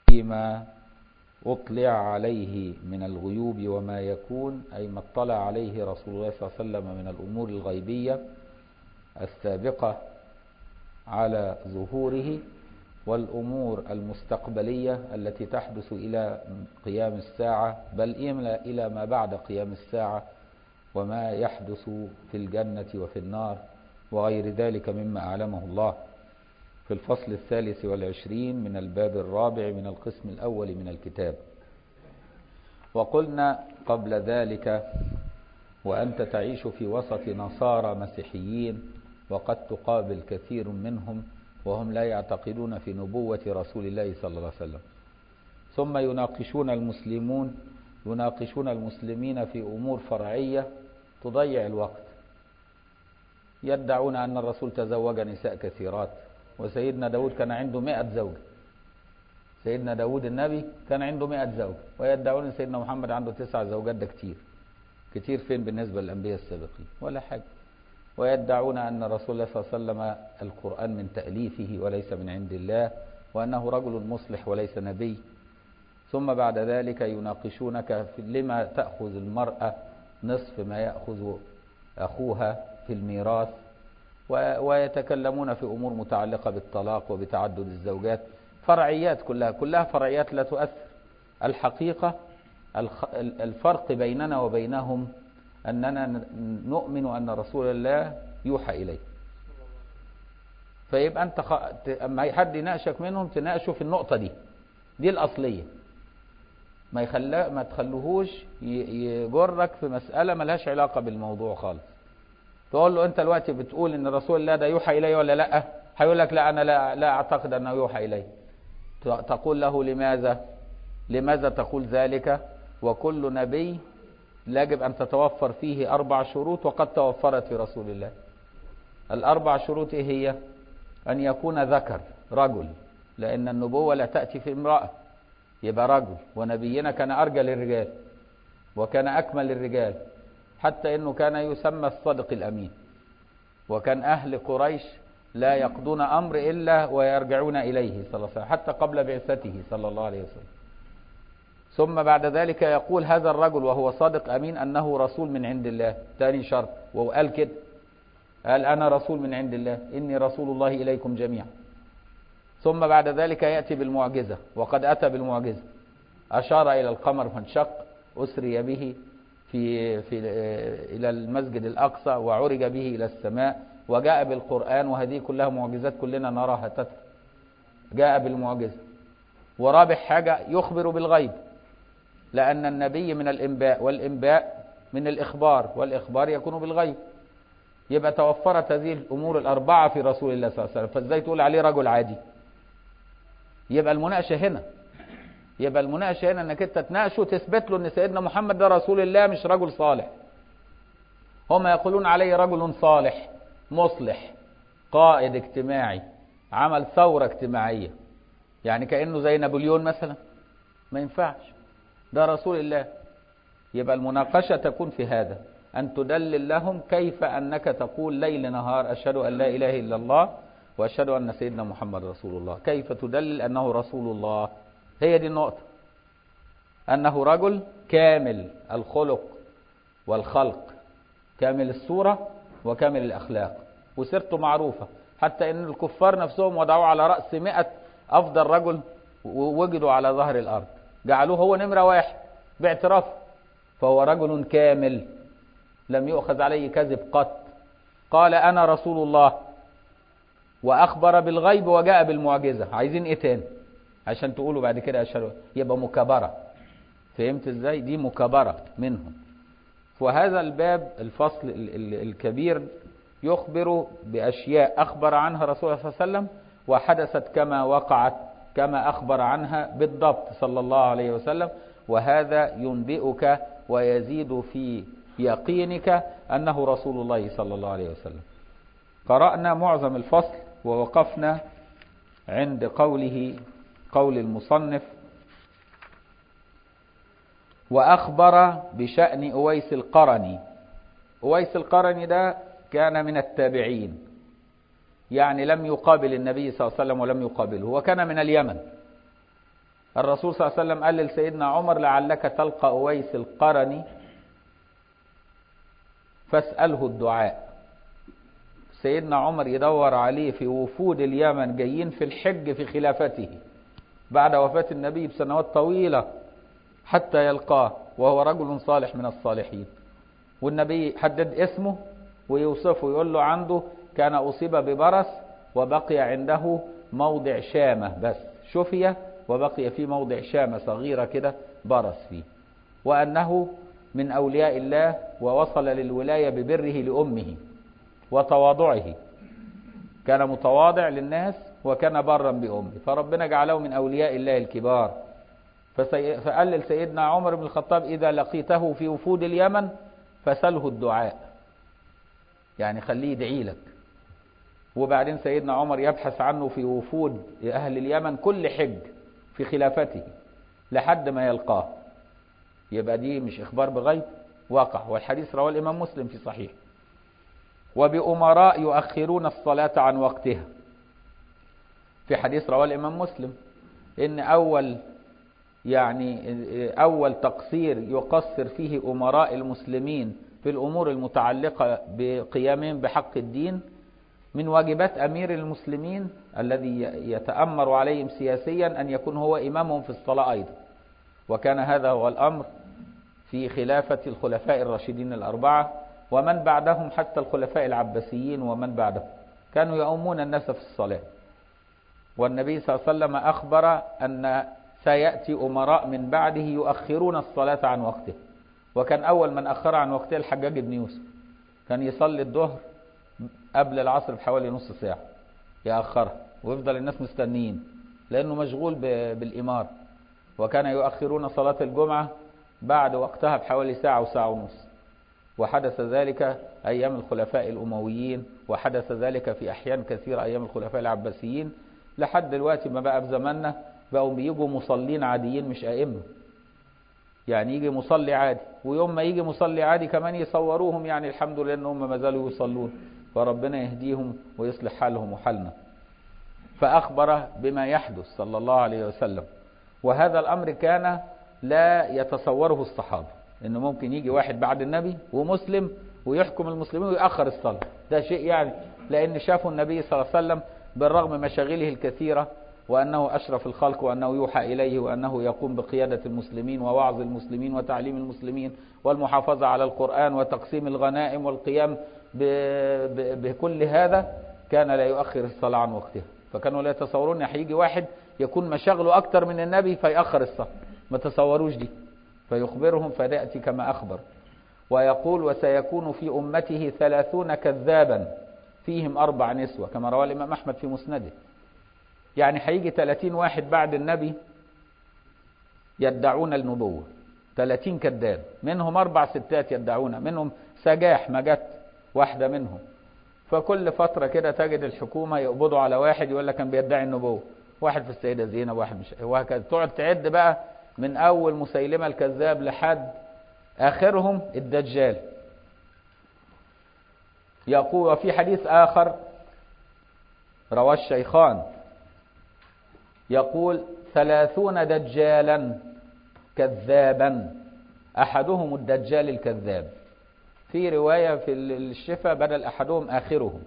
فيما أطلع عليه من الغيوب وما يكون أي ما اطلع عليه رسول الله صلى الله عليه وسلم من الأمور الغيبية السابقة على ظهوره والأمور المستقبلية التي تحدث إلى قيام الساعة بل إلى ما بعد قيام الساعة وما يحدث في الجنة وفي النار وغير ذلك مما أعلمه الله في الفصل الثالث والعشرين من الباب الرابع من القسم الأول من الكتاب وقلنا قبل ذلك وأنت تعيش في وسط نصارى مسيحيين وقد تقابل كثير منهم وهم لا يعتقدون في نبوة رسول الله صلى الله عليه وسلم ثم يناقشون المسلمون يناقشون المسلمين في أمور فرعية تضيع الوقت يدعون أن الرسول تزوج نساء كثيرات وسيدنا داود كان عنده مئة زوجة سيدنا داود النبي كان عنده مئة زوجة ويدعون أن سيدنا محمد عنده تسع زوجات ده كتير كتير فين بالنسبة للأنبياء السابقين ولا حاجة ويدعون أن رسول الله صلى الله عليه وسلم القرآن من تأليفه وليس من عند الله وأنه رجل مصلح وليس نبي ثم بعد ذلك يناقشونك في لما تأخذ المرأة نصف ما يأخذ أخوها في الميراث ويتكلمون في أمور متعلقة بالطلاق وبتعدد الزوجات فرعيات كلها كلها فرعيات لا تؤثر الحقيقة الفرق بيننا وبينهم أننا نؤمن أن رسول الله يوحى إليه فيبقى أنت خ... أما حد يناقشك منهم تناقشه في النقطة دي دي الأصلية ما يخلى ما تخلوهوش يجرك في مسألة ملهاش علاقة بالموضوع خالص تقول له أنت دلوقتي بتقول إن رسول الله ده يوحى إليه ولا لأ هيقول لك لا أنا لا, لا أعتقد أنه يوحى إليه تقول له لماذا لماذا تقول ذلك وكل نبي يجب أن تتوفر فيه أربع شروط وقد توفرت في رسول الله الأربع شروط إيه هي أن يكون ذكر رجل لأن النبوة لا تأتي في امرأة يبقى رجل ونبينا كان أرجل الرجال وكان أكمل الرجال حتى أنه كان يسمى الصادق الأمين وكان أهل قريش لا يقضون أمر إلا ويرجعون إليه صلى الله عليه وسلم حتى قبل بعثته صلى الله عليه وسلم ثم بعد ذلك يقول هذا الرجل وهو صادق أمين أنه رسول من عند الله ثاني شرط وقال كده قال أنا رسول من عند الله إني رسول الله إليكم جميعا ثم بعد ذلك يأتي بالمعجزة وقد أتى بالمعجزة أشار إلى القمر فانشق أسري به في, في إلى المسجد الأقصى وعرج به إلى السماء وجاء بالقرآن وهذه كلها معجزات كلنا نراها تتر جاء بالمعجزة ورابع حاجة يخبر بالغيب لأن النبي من الإنباء والإنباء من الإخبار والإخبار يكون بالغيب يبقى توفرت هذه الأمور الأربعة في رسول الله صلى الله عليه وسلم فإزاي تقول عليه رجل عادي يبقى المناقشة هنا يبقى المناقشة هنا انك انت تناقشه وتثبت له ان سيدنا محمد ده رسول الله مش رجل صالح هم يقولون عليه رجل صالح مصلح قائد اجتماعي عمل ثورة اجتماعية يعني كأنه زي نابليون مثلا ما ينفعش ده رسول الله يبقى المناقشة تكون في هذا أن تدلل لهم كيف أنك تقول ليل نهار أشهد أن لا إله إلا الله وأشهد أن سيدنا محمد رسول الله كيف تدلل أنه رسول الله هي دي النقطة أنه رجل كامل الخلق والخلق كامل الصورة وكامل الأخلاق وسيرته معروفة حتى أن الكفار نفسهم وضعوه على رأس مئة أفضل رجل ووجدوا على ظهر الأرض جعلوه هو نمرة واحد باعترافه فهو رجل كامل لم يؤخذ عليه كذب قط قال أنا رسول الله وأخبر بالغيب وجاء بالمعجزة عايزين إيه تاني عشان تقولوا بعد كده أشهد يبقى مكابرة فهمت إزاي دي مكابرة منهم وهذا الباب الفصل الكبير يخبر بأشياء أخبر عنها رسول الله صلى الله عليه وسلم وحدثت كما وقعت كما أخبر عنها بالضبط صلى الله عليه وسلم وهذا ينبئك ويزيد في يقينك أنه رسول الله صلى الله عليه وسلم قرأنا معظم الفصل ووقفنا عند قوله قول المصنف وأخبر بشأن أويس القرني أويس القرني ده كان من التابعين يعني لم يقابل النبي صلى الله عليه وسلم ولم يقابله وكان من اليمن الرسول صلى الله عليه وسلم قال لسيدنا عمر لعلك تلقى أويس القرني فاسأله الدعاء سيدنا عمر يدور عليه في وفود اليمن جايين في الحج في خلافته بعد وفاة النبي بسنوات طويلة حتى يلقاه وهو رجل صالح من الصالحين والنبي حدد اسمه ويوصفه يقول له عنده كان أصيب ببرص وبقي عنده موضع شامة بس شفي وبقي في موضع شامة صغيرة كده برص فيه وأنه من أولياء الله ووصل للولاية ببره لأمه وتواضعه كان متواضع للناس وكان برا بأمه فربنا جعله من أولياء الله الكبار فسي... فقال لسيدنا عمر بن الخطاب إذا لقيته في وفود اليمن فسله الدعاء يعني خليه يدعي لك وبعدين سيدنا عمر يبحث عنه في وفود أهل اليمن كل حج في خلافته لحد ما يلقاه يبقى دي مش إخبار بغيب واقع والحديث رواه الإمام مسلم في صحيح وبأمراء يؤخرون الصلاة عن وقتها في حديث رواه الإمام مسلم إن أول يعني أول تقصير يقصر فيه أمراء المسلمين في الأمور المتعلقة بقيامهم بحق الدين من واجبات أمير المسلمين الذي يتأمر عليهم سياسيا أن يكون هو إمامهم في الصلاة أيضا وكان هذا هو الأمر في خلافة الخلفاء الراشدين الأربعة ومن بعدهم حتى الخلفاء العباسيين ومن بعدهم كانوا يؤمون الناس في الصلاة والنبي صلى الله عليه وسلم أخبر أن سيأتي أمراء من بعده يؤخرون الصلاة عن وقته وكان أول من أخر عن وقته الحجاج بن يوسف كان يصلي الظهر قبل العصر بحوالي نص ساعة يأخرها ويفضل الناس مستنيين لأنه مشغول بالإمار وكان يؤخرون صلاة الجمعة بعد وقتها بحوالي ساعة وساعة ونص وحدث ذلك أيام الخلفاء الأمويين وحدث ذلك في أحيان كثيرة أيام الخلفاء العباسيين لحد دلوقتي ما بقى في زماننا بقوا بيجوا مصلين عاديين مش أئمة يعني يجي مصلي عادي ويوم ما يجي مصلي عادي كمان يصوروهم يعني الحمد لله ان هم ما زالوا يصلون فربنا يهديهم ويصلح حالهم وحالنا فأخبر بما يحدث صلى الله عليه وسلم وهذا الأمر كان لا يتصوره الصحابة انه ممكن يجي واحد بعد النبي ومسلم ويحكم المسلمين ويأخر الصلاة ده شيء يعني لأن شافوا النبي صلى الله عليه وسلم بالرغم مشاغله الكثيرة وأنه أشرف الخلق وأنه يوحى إليه وأنه يقوم بقيادة المسلمين ووعظ المسلمين وتعليم المسلمين والمحافظة على القرآن وتقسيم الغنائم والقيام بكل هذا كان لا يؤخر الصلاة عن وقتها فكانوا لا يتصورون هيجي واحد يكون مشاغله أكتر من النبي فيأخر الصلاة ما تصوروش دي فيخبرهم فيأتي كما أخبر ويقول وسيكون في أمته ثلاثون كذابا فيهم أربع نسوة كما رواه الإمام أحمد في مسنده يعني هيجي 30 واحد بعد النبي يدعون النبوة 30 كذاب منهم أربع ستات يدعون منهم سجاح ما جت واحدة منهم فكل فترة كده تجد الحكومة يقبضوا على واحد يقول لك كان بيدعي النبوة واحد في السيدة زينب واحد مش وهكذا تقعد تعد بقى من أول مسيلمة الكذاب لحد آخرهم الدجال يقول وفي حديث آخر رواه الشيخان يقول ثلاثون دجالا كذابا أحدهم الدجال الكذاب في رواية في الشفاء بدل أحدهم آخرهم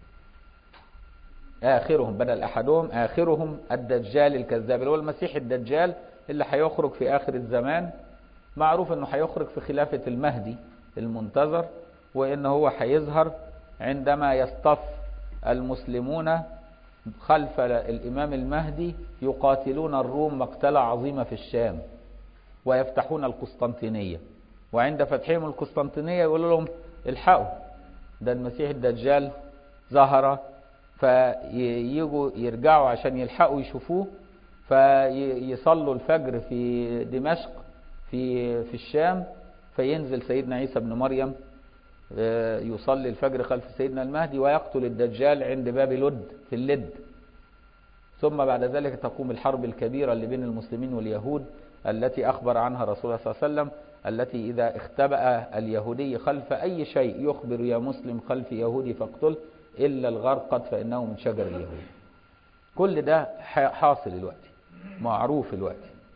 آخرهم بدل أحدهم آخرهم الدجال الكذاب اللي هو المسيح الدجال اللي هيخرج في آخر الزمان معروف أنه هيخرج في خلافة المهدي المنتظر وأن هو هيظهر عندما يصطف المسلمون خلف الإمام المهدي يقاتلون الروم مقتلة عظيمة في الشام ويفتحون القسطنطينية وعند فتحهم القسطنطينية يقولوا لهم الحقوا ده المسيح الدجال ظهر فييجوا يرجعوا عشان يلحقوا يشوفوه فيصلوا الفجر في دمشق في في الشام فينزل سيدنا عيسى بن مريم يصلي الفجر خلف سيدنا المهدي ويقتل الدجال عند باب لد في اللد ثم بعد ذلك تقوم الحرب الكبيرة اللي بين المسلمين واليهود التي أخبر عنها رسول الله صلى الله عليه وسلم التي إذا اختبأ اليهودي خلف أي شيء يخبر يا مسلم خلف يهودي فاقتل إلا الغرقد فإنه من شجر اليهود كل ده حاصل الوقت معروف الوقت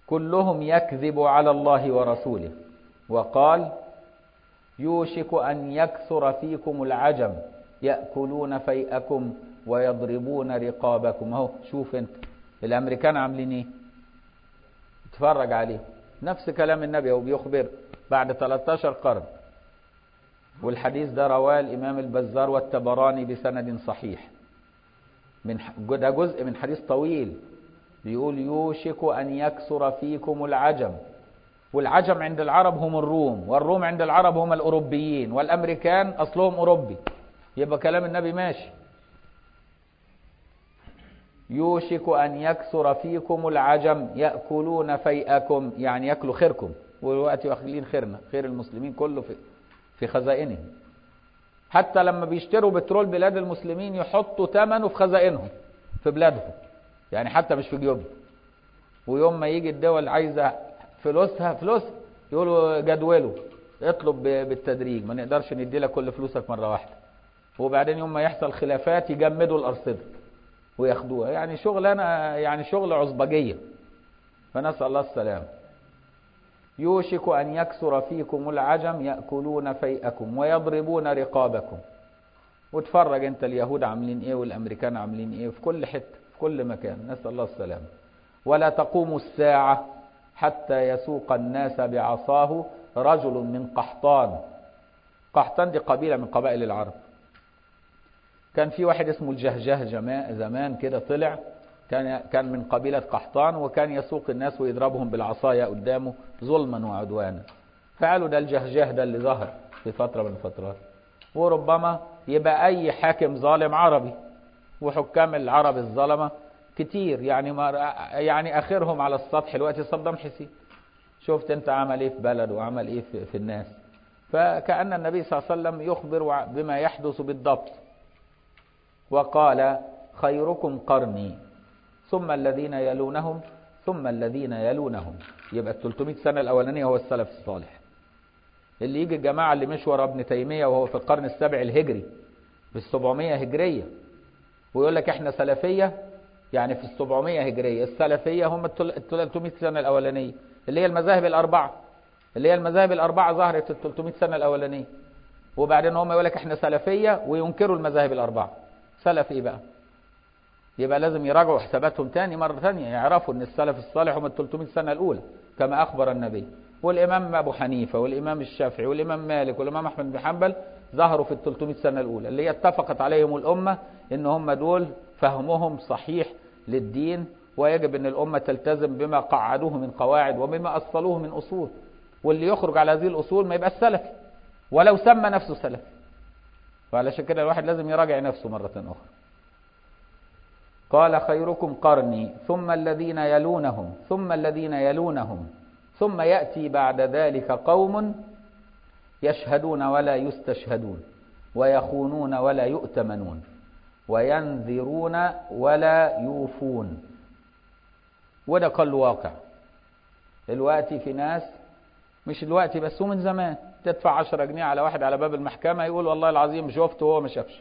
كلهم يكذب على الله ورسوله وقال يوشك أن يكثر فيكم العجم يأكلون فيئكم ويضربون رقابكم اهو شوف انت الامريكان عاملين ايه اتفرج عليه نفس كلام النبي هو بيخبر بعد 13 قرن والحديث ده رواه الامام البزار والتبراني بسند صحيح من ده جزء من حديث طويل بيقول يوشك ان يكثر فيكم العجم والعجم عند العرب هم الروم والروم عند العرب هم الاوروبيين والامريكان اصلهم اوروبي يبقى كلام النبي ماشي يوشك أن يكثر فيكم العجم يأكلون فيئكم يعني يأكلوا خيركم والوقت واخلين خيرنا خير المسلمين كله في, في خزائنهم حتى لما بيشتروا بترول بلاد المسلمين يحطوا ثمنه في خزائنهم في بلادهم يعني حتى مش في جيوبهم ويوم ما يجي الدول عايزة فلوسها فلوس يقولوا جدوله اطلب بالتدريج ما نقدرش ندي لك كل فلوسك مرة واحدة وبعدين يوم ما يحصل خلافات يجمدوا الأرصدة وياخدوها يعني شغلانه يعني شغل عصبجيه فنسال الله السلامه يوشك ان يكثر فيكم العجم ياكلون فيئكم ويضربون رقابكم واتفرج انت اليهود عاملين ايه والامريكان عاملين ايه في كل حته في كل مكان نسال الله السلامه ولا تقوم الساعه حتى يسوق الناس بعصاه رجل من قحطان قحطان دي قبيله من قبائل العرب كان في واحد اسمه الجهجه زمان كده طلع كان كان من قبيلة قحطان وكان يسوق الناس ويضربهم بالعصاية قدامه ظلما وعدوانا فقالوا ده الجهجه ده اللي ظهر في فترة من الفترات وربما يبقى أي حاكم ظالم عربي وحكام العرب الظلمة كتير يعني ما يعني آخرهم على السطح الوقت صدام حسين شفت انت عمل ايه في بلد وعمل ايه في, في الناس فكأن النبي صلى الله عليه وسلم يخبر بما يحدث بالضبط وقال خيركم قرني ثم الذين يلونهم ثم الذين يلونهم يبقى ال 300 سنة الأولانية هو السلف الصالح اللي يجي الجماعة اللي مش ورا ابن تيمية وهو في القرن السابع الهجري في السبعمية هجرية ويقول لك احنا سلفية يعني في السبعمية هجرية السلفية هم ال 300 سنة الأولانية اللي هي المذاهب الأربعة اللي هي المذاهب الأربعة ظهرت في ال 300 سنة الأولانية وبعدين هم يقول لك احنا سلفية وينكروا المذاهب الأربعة سلف ايه بقى يبقى لازم يراجعوا حساباتهم تاني مرة تانية يعرفوا ان السلف الصالح هم ال 300 سنة الأولى كما أخبر النبي والإمام أبو حنيفة والإمام الشافعي والإمام مالك والإمام أحمد بن حنبل ظهروا في ال 300 سنة الأولى اللي هي اتفقت عليهم الأمة ان هم دول فهمهم صحيح للدين ويجب ان الأمة تلتزم بما قعدوه من قواعد وبما أصلوه من أصول واللي يخرج على هذه الأصول ما يبقى السلفي ولو سمى نفسه سلفي وعلشان كده الواحد لازم يراجع نفسه مرة أخرى قال خيركم قرني ثم الذين يلونهم ثم الذين يلونهم ثم يأتي بعد ذلك قوم يشهدون ولا يستشهدون ويخونون ولا يؤتمنون وينذرون ولا يوفون وده قال واقع الوقت في ناس مش الوقت بس هو من زمان تدفع 10 جنيه على واحد على باب المحكمة يقول والله العظيم شفته وهو ما شافش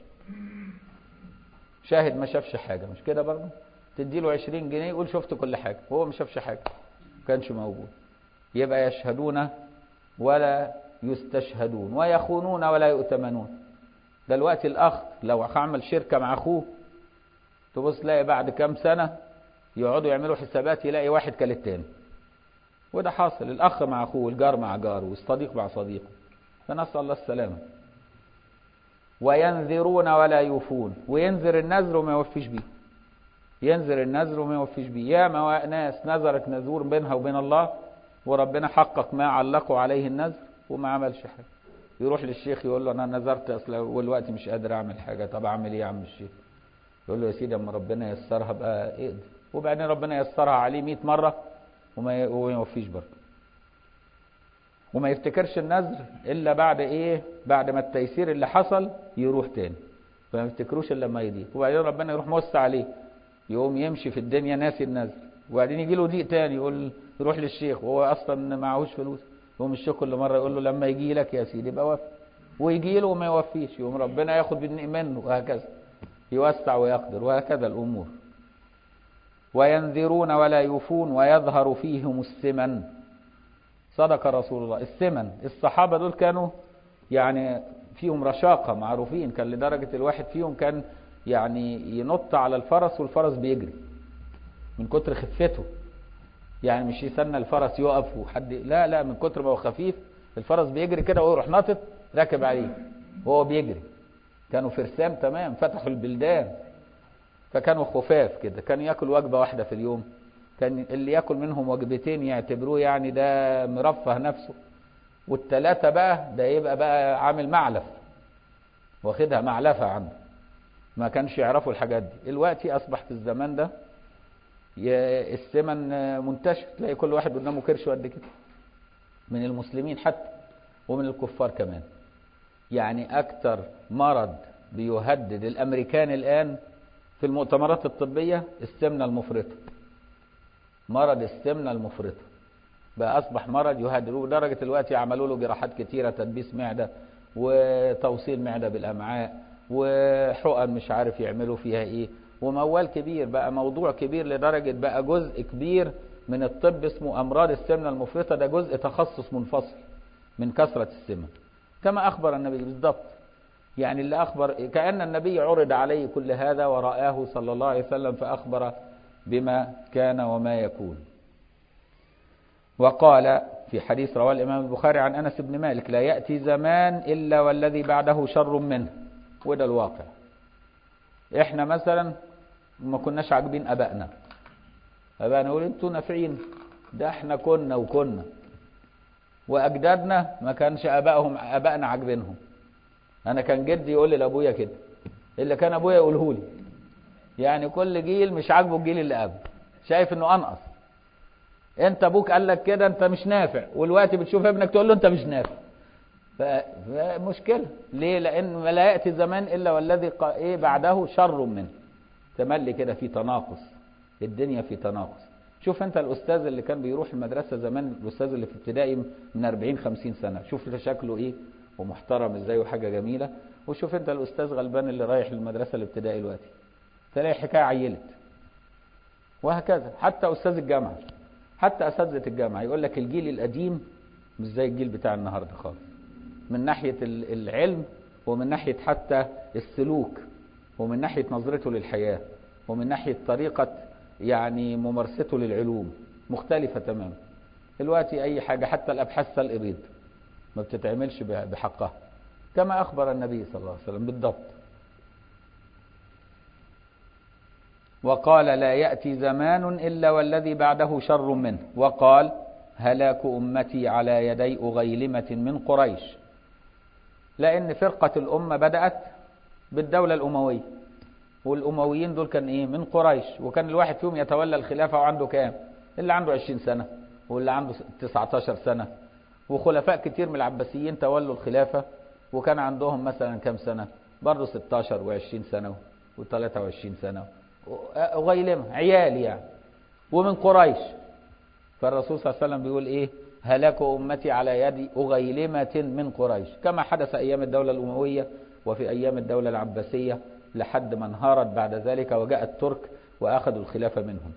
شاهد ما شافش حاجة مش كده برضه تدي له 20 جنيه يقول شفت كل حاجة وهو ما شافش حاجة ما كانش موجود يبقى يشهدون ولا يستشهدون ويخونون ولا يؤتمنون دلوقتي الأخ لو عمل شركة مع أخوه تبص تلاقي بعد كام سنة يقعدوا يعملوا حسابات يلاقي واحد كل التاني وده حاصل الأخ مع أخوه الجار مع جاره والصديق مع صديقه فنسأل الله السلامة وينذرون ولا يوفون وينذر النذر وما يوفيش بيه ينذر النذر وما يوفيش بيه يا ما ناس نذرت نذور بينها وبين الله وربنا حقق ما علقوا عليه النذر وما عملش حاجة يروح للشيخ يقول له انا نذرت اصلا والوقت مش قادر اعمل حاجة طب اعمل ايه يا عم الشيخ يقول له يا سيدي اما ربنا يسرها بقى اقدر وبعدين ربنا يسرها عليه 100 مرة وما يوفيش برضه وما يفتكرش النذر الا بعد ايه بعد ما التيسير اللي حصل يروح تاني فما يفتكروش الا لما يضيق وبعدين ربنا يروح موسع عليه يقوم يمشي في الدنيا ناسي النذر وبعدين يجي له ضيق تاني يقول يروح للشيخ وهو اصلا معهوش فلوس يقوم الشيخ كل مره يقول له لما يجي لك يا سيدي يبقى وفي ويجي له وما يوفيش يقوم ربنا ياخد منه وهكذا يوسع ويقدر وهكذا الامور وينذرون ولا يوفون ويظهر فيهم السمن صدق رسول الله السمن الصحابة دول كانوا يعني فيهم رشاقة معروفين كان لدرجة الواحد فيهم كان يعني ينط على الفرس والفرس بيجري من كتر خفته يعني مش يستنى الفرس يقف وحد لا لا من كتر ما هو خفيف الفرس بيجري كده ويروح ناطط راكب عليه وهو بيجري كانوا فرسان تمام فتحوا البلدان فكانوا خفاف كده كان ياكل وجبة واحدة في اليوم كان اللي ياكل منهم وجبتين يعتبروه يعني ده مرفه نفسه والتلاتة بقى ده يبقى بقى عامل معلف واخدها معلفة عنده ما كانش يعرفوا الحاجات دي دلوقتي أصبح في الزمان ده السمن منتشر تلاقي كل واحد قدامه كرش قد كده من المسلمين حتى ومن الكفار كمان يعني أكتر مرض بيهدد الأمريكان الآن في المؤتمرات الطبية السمنة المفرطة مرض السمنة المفرطة بقى أصبح مرض يهددوه لدرجة دلوقتي عملوا له جراحات كتيرة تدبيس معدة وتوصيل معدة بالأمعاء وحقن مش عارف يعملوا فيها إيه وموال كبير بقى موضوع كبير لدرجة بقى جزء كبير من الطب اسمه أمراض السمنة المفرطة ده جزء تخصص منفصل من كثرة السمن كما أخبر النبي بالضبط يعني اللي أخبر كأن النبي عرض عليه كل هذا ورآه صلى الله عليه وسلم فأخبر بما كان وما يكون وقال في حديث رواه الإمام البخاري عن أنس بن مالك لا يأتي زمان إلا والذي بعده شر منه وده الواقع احنا مثلا ما كناش عاجبين أبائنا أبائنا يقول انتوا نافعين ده احنا كنا وكنا وأجدادنا ما كانش أبائهم أبائنا عاجبينهم أنا كان جدي يقول لي لأبويا كده اللي كان أبويا يقوله لي يعني كل جيل مش عاجبه الجيل اللي قبله شايف انه انقص انت ابوك قال لك كده انت مش نافع والوقت بتشوف ابنك تقول له انت مش نافع فمشكلة ليه لان لا يأتي زمان الا والذي ايه بعده شر منه تملي كده في تناقص الدنيا في تناقص شوف انت الاستاذ اللي كان بيروح المدرسة زمان الاستاذ اللي في ابتدائي من 40 50 سنة شوف شكله ايه ومحترم ازاي وحاجة جميلة وشوف انت الاستاذ غلبان اللي رايح المدرسة الابتدائي دلوقتي تلاقي حكاية عيلت وهكذا حتى أستاذ الجامعة حتى أساتذة الجامعة يقول لك الجيل القديم مش زي الجيل بتاع النهاردة خالص من ناحية العلم ومن ناحية حتى السلوك ومن ناحية نظرته للحياة ومن ناحية طريقة يعني ممارسته للعلوم مختلفة تماما دلوقتي أي حاجة حتى الأبحاث سلق بيض ما بتتعملش بحقها كما أخبر النبي صلى الله عليه وسلم بالضبط وقال لا يأتي زمان إلا والذي بعده شر منه وقال هلاك أمتي على يدي أغيلمة من قريش لأن فرقة الأمة بدأت بالدولة الأموية والأمويين دول كان إيه من قريش وكان الواحد فيهم يتولى الخلافة وعنده كام اللي عنده 20 سنة واللي عنده 19 سنة وخلفاء كتير من العباسيين تولوا الخلافة وكان عندهم مثلا كام سنة برضه 16 و20 سنة و23 سنة غيلمة عيال يعني ومن قريش فالرسول صلى الله عليه وسلم بيقول ايه هلاك امتي على يد اغيلمة من قريش كما حدث ايام الدولة الاموية وفي ايام الدولة العباسية لحد ما انهارت بعد ذلك وجاء الترك واخذوا الخلافة منهم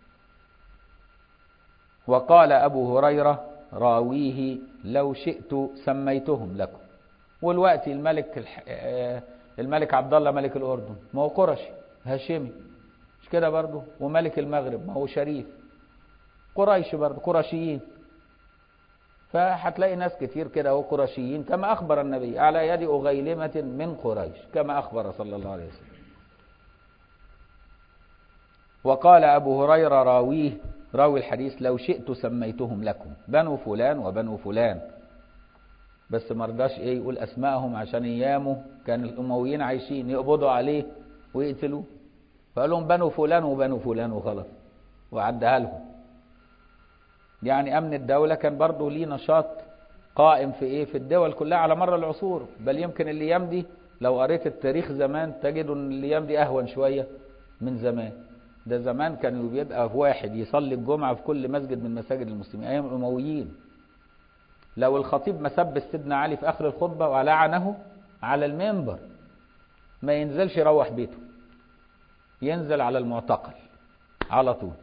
وقال ابو هريرة راويه لو شئت سميتهم لكم والوقت الملك الملك عبد الله ملك الاردن ما هو قرشي هاشمي مش كده برضه وملك المغرب ما هو شريف قريش برضه قرشيين فهتلاقي ناس كتير كده هو قرشيين كما أخبر النبي على يد أغيلمة من قريش كما أخبر صلى الله عليه وسلم وقال أبو هريرة راويه راوي الحديث لو شئت سميتهم لكم بنو فلان وبنو فلان بس ما رضاش ايه يقول اسمائهم عشان ايامه كان الامويين عايشين يقبضوا عليه ويقتلوه فقال لهم بنو فلان وبنو فلان وخلاص وعدها لهم يعني امن الدولة كان برضه ليه نشاط قائم في ايه في الدول كلها على مر العصور بل يمكن الايام دي لو قريت التاريخ زمان تجد ان الايام دي اهون شوية من زمان ده زمان كان بيبقى واحد يصلي الجمعة في كل مسجد من مساجد المسلمين ايام الامويين لو الخطيب مسب سيدنا علي في اخر الخطبة ولعنه على المنبر ما ينزلش يروح بيته ينزل على المعتقل على طول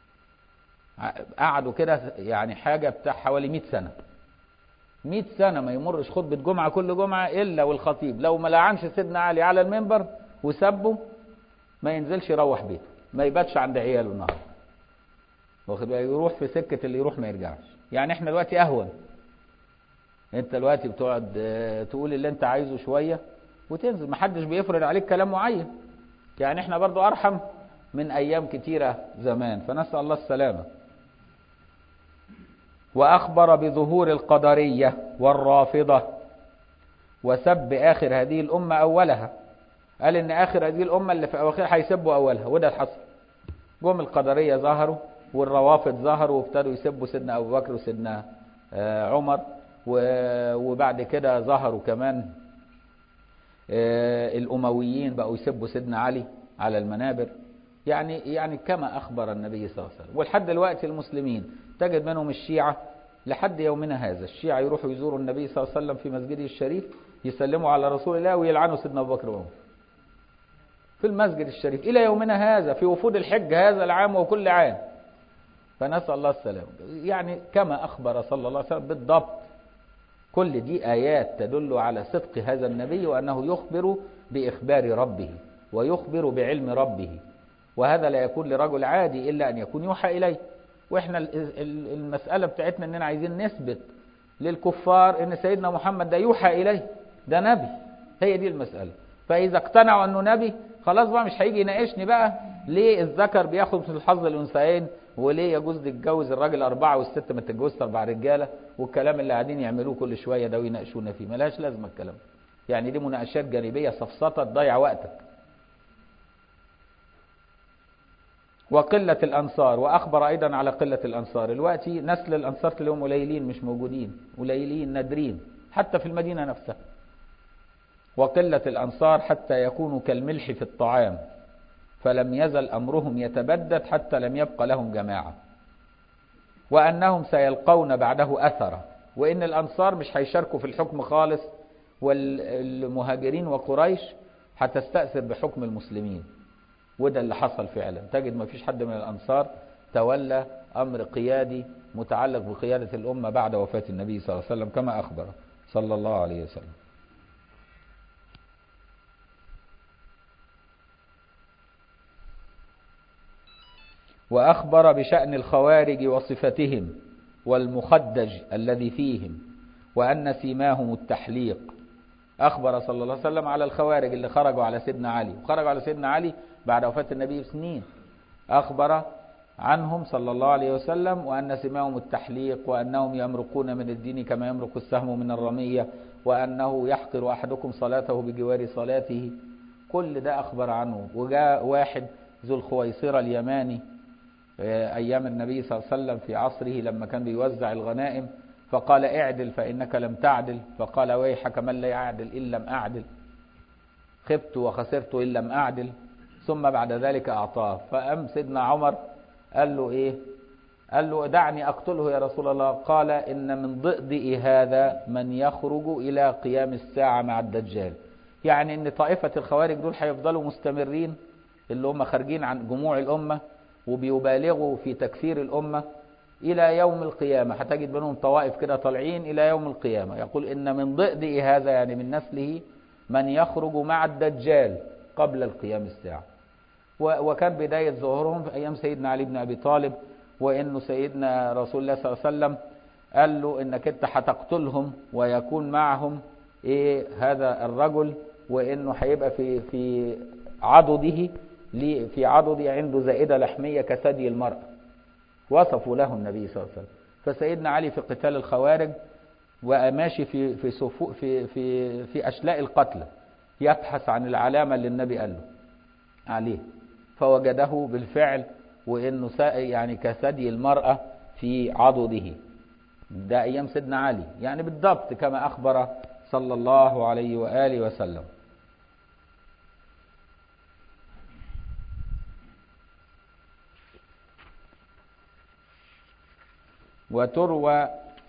قعدوا كده يعني حاجة بتاع حوالي 100 سنة 100 سنة ما يمرش خطبة جمعة كل جمعة إلا والخطيب لو ما لعنش سيدنا علي على المنبر وسبه ما ينزلش يروح بيته ما يباتش عند عياله النهارده واخد بالك يروح في سكة اللي يروح ما يرجعش يعني احنا دلوقتي أهون انت دلوقتي بتقعد تقول اللي انت عايزه شوية وتنزل محدش بيفرض عليك كلام معين يعني احنا برضو أرحم من أيام كتيرة زمان فنسأل الله السلامة وأخبر بظهور القدرية والرافضة وسب آخر هذه الأمة أولها قال إن آخر هذه الأمة اللي في أواخرها هيسبوا أولها وده اللي حصل جم القدرية ظهروا والروافض ظهروا وابتدوا يسبوا سيدنا أبو بكر وسيدنا عمر وبعد كده ظهروا كمان الأمويين بقوا يسبوا سيدنا علي على المنابر يعني يعني كما أخبر النبي صلى الله عليه وسلم ولحد دلوقتي المسلمين تجد منهم الشيعة لحد يومنا هذا الشيعة يروحوا يزوروا النبي صلى الله عليه وسلم في مسجده الشريف يسلموا على رسول الله ويلعنوا سيدنا أبو بكر وعمر في المسجد الشريف إلى يومنا هذا في وفود الحج هذا العام وكل عام فنسأل الله السلام يعني كما أخبر صلى الله عليه وسلم بالضبط كل دي آيات تدل على صدق هذا النبي وأنه يخبر بإخبار ربه ويخبر بعلم ربه وهذا لا يكون لرجل عادي إلا أن يكون يوحى إليه وإحنا المسألة بتاعتنا أننا عايزين نثبت للكفار أن سيدنا محمد ده يوحى إليه ده نبي هي دي المسألة فإذا اقتنعوا أنه نبي خلاص بقى مش هيجي يناقشني بقى ليه الذكر بياخد في الحظ الأنثيين وليه يجوز تتجوز الراجل أربعة والست ما تتجوزش أربع رجالة والكلام اللي قاعدين يعملوه كل شوية ده ويناقشونا فيه ملهاش لازمة الكلام يعني دي مناقشات جانبية سفسطة تضيع وقتك وقلة الأنصار وأخبر أيضا على قلة الأنصار الوقت نسل الأنصار تلاقيهم قليلين مش موجودين قليلين نادرين حتى في المدينة نفسها وقلة الأنصار حتى يكونوا كالملح في الطعام فلم يزل أمرهم يتبدد حتى لم يبق لهم جماعة وأنهم سيلقون بعده أثرا وإن الأنصار مش هيشاركوا في الحكم خالص والمهاجرين وقريش هتستأثر بحكم المسلمين وده اللي حصل فعلا تجد ما فيش حد من الأنصار تولى أمر قيادي متعلق بقيادة الأمة بعد وفاة النبي صلى الله عليه وسلم كما أخبر صلى الله عليه وسلم وأخبر بشأن الخوارج وصفتهم والمخدج الذي فيهم وأن سيماهم التحليق أخبر صلى الله عليه وسلم على الخوارج اللي خرجوا على سيدنا علي وخرجوا على سيدنا علي بعد وفاة النبي بسنين أخبر عنهم صلى الله عليه وسلم وأن سماهم التحليق وأنهم يمرقون من الدين كما يمرق السهم من الرمية وأنه يحقر أحدكم صلاته بجوار صلاته كل ده أخبر عنه وجاء واحد ذو الخويصرة اليماني أيام النبي صلى الله عليه وسلم في عصره لما كان بيوزع الغنائم فقال اعدل فإنك لم تعدل فقال ويحك من لا يعدل إن لم أعدل خبت وخسرت إن لم أعدل ثم بعد ذلك أعطاه فأم سيدنا عمر قال له إيه قال له دعني أقتله يا رسول الله قال إن من ضئضئ هذا من يخرج إلى قيام الساعة مع الدجال يعني إن طائفة الخوارج دول هيفضلوا مستمرين اللي هم خارجين عن جموع الأمة وبيبالغوا في تكفير الأمة إلى يوم القيامة هتجد منهم طوائف كده طالعين إلى يوم القيامة يقول إن من ضئضئ هذا يعني من نسله من يخرج مع الدجال قبل القيام الساعة وكان بداية ظهورهم في أيام سيدنا علي بن أبي طالب وإنه سيدنا رسول الله صلى الله عليه وسلم قال له إنك أنت هتقتلهم ويكون معهم إيه هذا الرجل وإنه هيبقى في في عضده في عضده عنده زائدة لحمية كثدي المرأة وصفوا له النبي صلى الله عليه وسلم فسيدنا علي في قتال الخوارج وماشي في في في في في أشلاء القتلى يبحث عن العلامة اللي النبي قال له عليه فوجده بالفعل وانه يعني كثدي المرأة في عضده ده ايام سيدنا علي يعني بالضبط كما اخبر صلى الله عليه وآله وسلم وتروى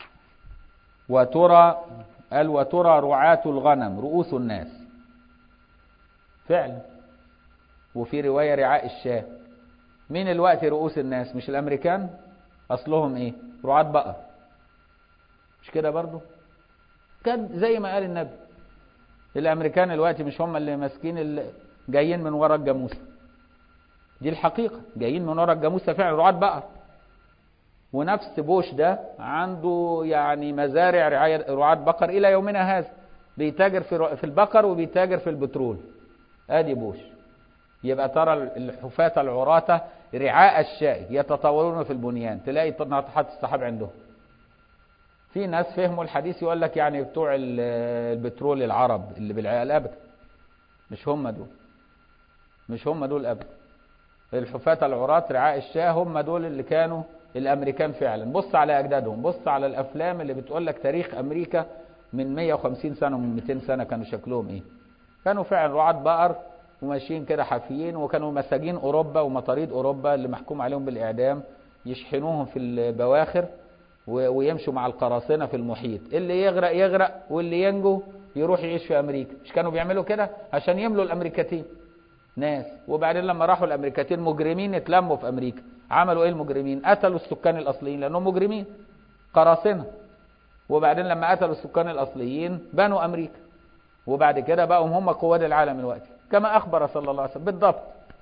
وترى قال وترى رعاة الغنم رؤوس الناس فعلا وفي رواية رعاء الشاة مين الوقت رؤوس الناس مش الامريكان اصلهم ايه رعاة بقر مش كده برضو كان زي ما قال النبي الامريكان الوقت مش هم اللي ماسكين اللي جايين من ورا الجاموسه دي الحقيقه جايين من ورا الجاموسه فعلا رعاة بقر ونفس بوش ده عنده يعني مزارع رعاية رعاة بقر إلى يومنا هذا بيتاجر في في البقر وبيتاجر في البترول ادي بوش يبقى ترى الحفاة العراة رعاء الشاء يتطاولون في البنيان تلاقي ناطحات السحاب عندهم في ناس فهموا الحديث يقول لك يعني بتوع البترول العرب اللي بالعيال ابدا مش هم دول مش هم دول ابدا الحفاة العراة رعاء الشاة هم دول اللي كانوا الامريكان فعلا بص على اجدادهم بص على الافلام اللي بتقول لك تاريخ امريكا من 150 سنه ومن 200 سنه كانوا شكلهم ايه كانوا فعلا رعاة بقر وماشيين كده حافيين وكانوا مساجين اوروبا ومطاريد اوروبا اللي محكوم عليهم بالاعدام يشحنوهم في البواخر ويمشوا مع القراصنه في المحيط اللي يغرق يغرق واللي ينجو يروح يعيش في امريكا مش كانوا بيعملوا كده عشان يملوا الامريكتين ناس وبعدين لما راحوا الامريكتين مجرمين اتلموا في امريكا عملوا ايه المجرمين قتلوا السكان الاصليين لانهم مجرمين قراصنه وبعدين لما قتلوا السكان الاصليين بنوا امريكا وبعد كده بقوا هم قواد العالم الوقتي كما اخبر صلى الله عليه وسلم بالضبط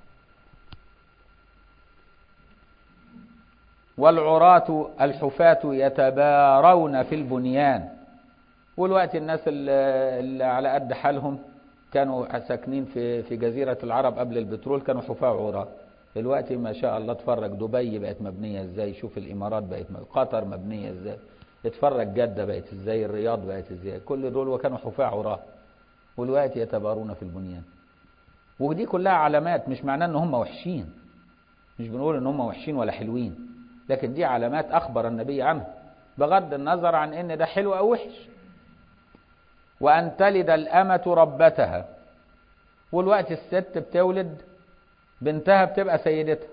والعراة الحفاة يتبارون في البنيان والوقت الناس اللي على قد حالهم كانوا ساكنين في في جزيرة العرب قبل البترول كانوا حفاة عراة دلوقتي ما شاء الله اتفرج دبي بقت مبنية ازاي شوف الامارات بقت مبنية. قطر مبنية ازاي اتفرج جدة بقت ازاي الرياض بقت ازاي كل دول وكانوا حفاة عراة والوقت يتبارون في البنيان ودي كلها علامات مش معناه ان هم وحشين مش بنقول ان هم وحشين ولا حلوين لكن دي علامات اخبر النبي عنها بغض النظر عن ان ده حلو او وحش وان تلد الامة ربتها والوقت الست بتولد بنتها بتبقى سيدتها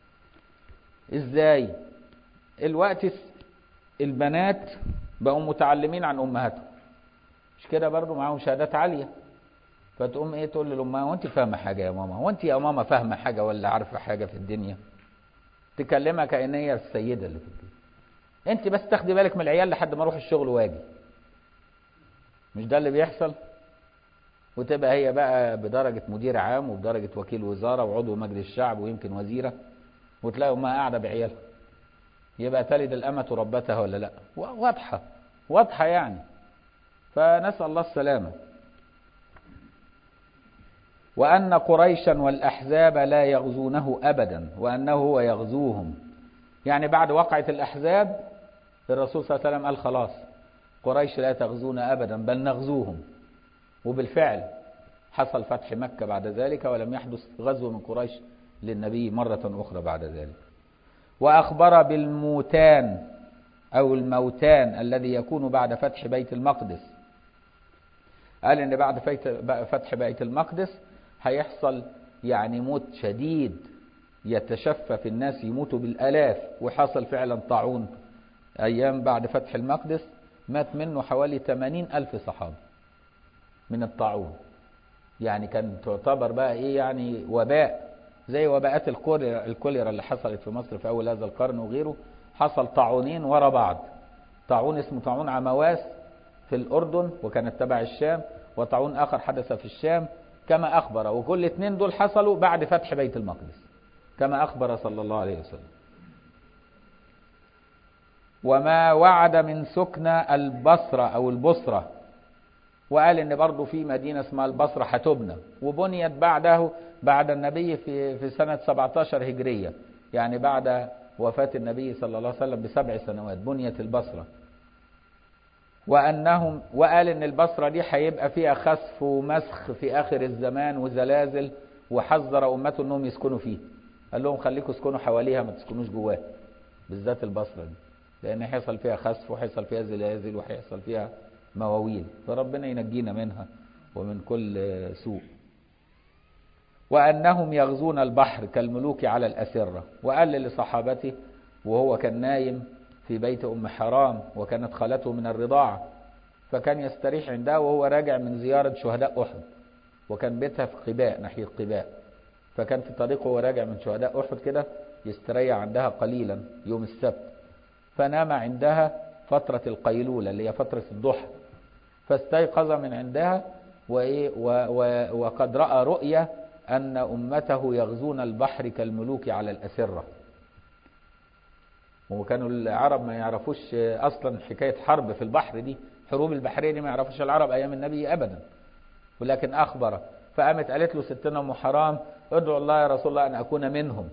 ازاي الوقت البنات بقوا متعلمين عن امهاتهم مش كده برضو معاهم شهادات عاليه فتقوم ايه تقول لامها هو انت فاهمه حاجه يا ماما هو انت يا ماما فاهمه حاجه ولا عارفه حاجه في الدنيا تكلمها كأن هي السيدة اللي في البيت انت بس تاخدي بالك من العيال لحد ما اروح الشغل واجي مش ده اللي بيحصل وتبقى هي بقى بدرجة مدير عام وبدرجة وكيل وزارة وعضو مجلس الشعب ويمكن وزيرة وتلاقي امها قاعدة بعيالها يبقى تلد الأمة ربتها ولا لا واضحة واضحة يعني فنسأل الله السلامة وأن قريشا والأحزاب لا يغزونه أبدا وأنه هو يغزوهم يعني بعد وقعة الأحزاب الرسول صلى الله عليه وسلم قال خلاص قريش لا تغزونا أبدا بل نغزوهم وبالفعل حصل فتح مكة بعد ذلك ولم يحدث غزو من قريش للنبي مرة أخرى بعد ذلك وأخبر بالموتان أو الموتان الذي يكون بعد فتح بيت المقدس قال إن بعد فتح بيت المقدس هيحصل يعني موت شديد يتشفى في الناس يموتوا بالآلاف وحصل فعلا طاعون أيام بعد فتح المقدس مات منه حوالي 80 ألف صحابي من الطاعون يعني كان تعتبر بقى إيه يعني وباء زي وباءات الكوليرا, الكوليرا اللي حصلت في مصر في أول هذا القرن وغيره حصل طاعونين ورا بعض طاعون اسمه طاعون عمواس في الأردن وكانت تبع الشام وطاعون آخر حدث في الشام كما أخبر وكل اثنين دول حصلوا بعد فتح بيت المقدس كما أخبر صلى الله عليه وسلم وما وعد من سكنى البصرة أو البصرة وقال إن برضه في مدينة اسمها البصرة هتبنى وبنيت بعده بعد النبي في في سنة 17 هجرية يعني بعد وفاة النبي صلى الله عليه وسلم بسبع سنوات بنيت البصرة وأنهم وقال إن البصرة دي هيبقى فيها خسف ومسخ في آخر الزمان وزلازل وحذر أمته إنهم يسكنوا فيه قال لهم خليكم اسكنوا حواليها ما تسكنوش جواها بالذات البصرة دي لأن هيحصل فيها خسف وهيحصل فيها زلازل وهيحصل فيها مواويل فربنا ينجينا منها ومن كل سوء وأنهم يغزون البحر كالملوك على الأسرة وقال لصحابته وهو كان نايم في بيت أم حرام وكانت خالته من الرضاعة فكان يستريح عندها وهو راجع من زيارة شهداء أحد وكان بيتها في قباء ناحية قباء فكان في طريقه وهو راجع من شهداء أحد كده يستريح عندها قليلا يوم السبت فنام عندها فترة القيلولة اللي هي فترة الضحى فاستيقظ من عندها وإيه و و وقد رأى رؤيا أن أمته يغزون البحر كالملوك على الأسرة وكانوا العرب ما يعرفوش أصلا حكاية حرب في البحر دي حروب البحرية دي ما يعرفوش العرب أيام النبي أبدا ولكن أخبر فقامت قالت له ستنا أم حرام ادعو الله يا رسول الله أن أكون منهم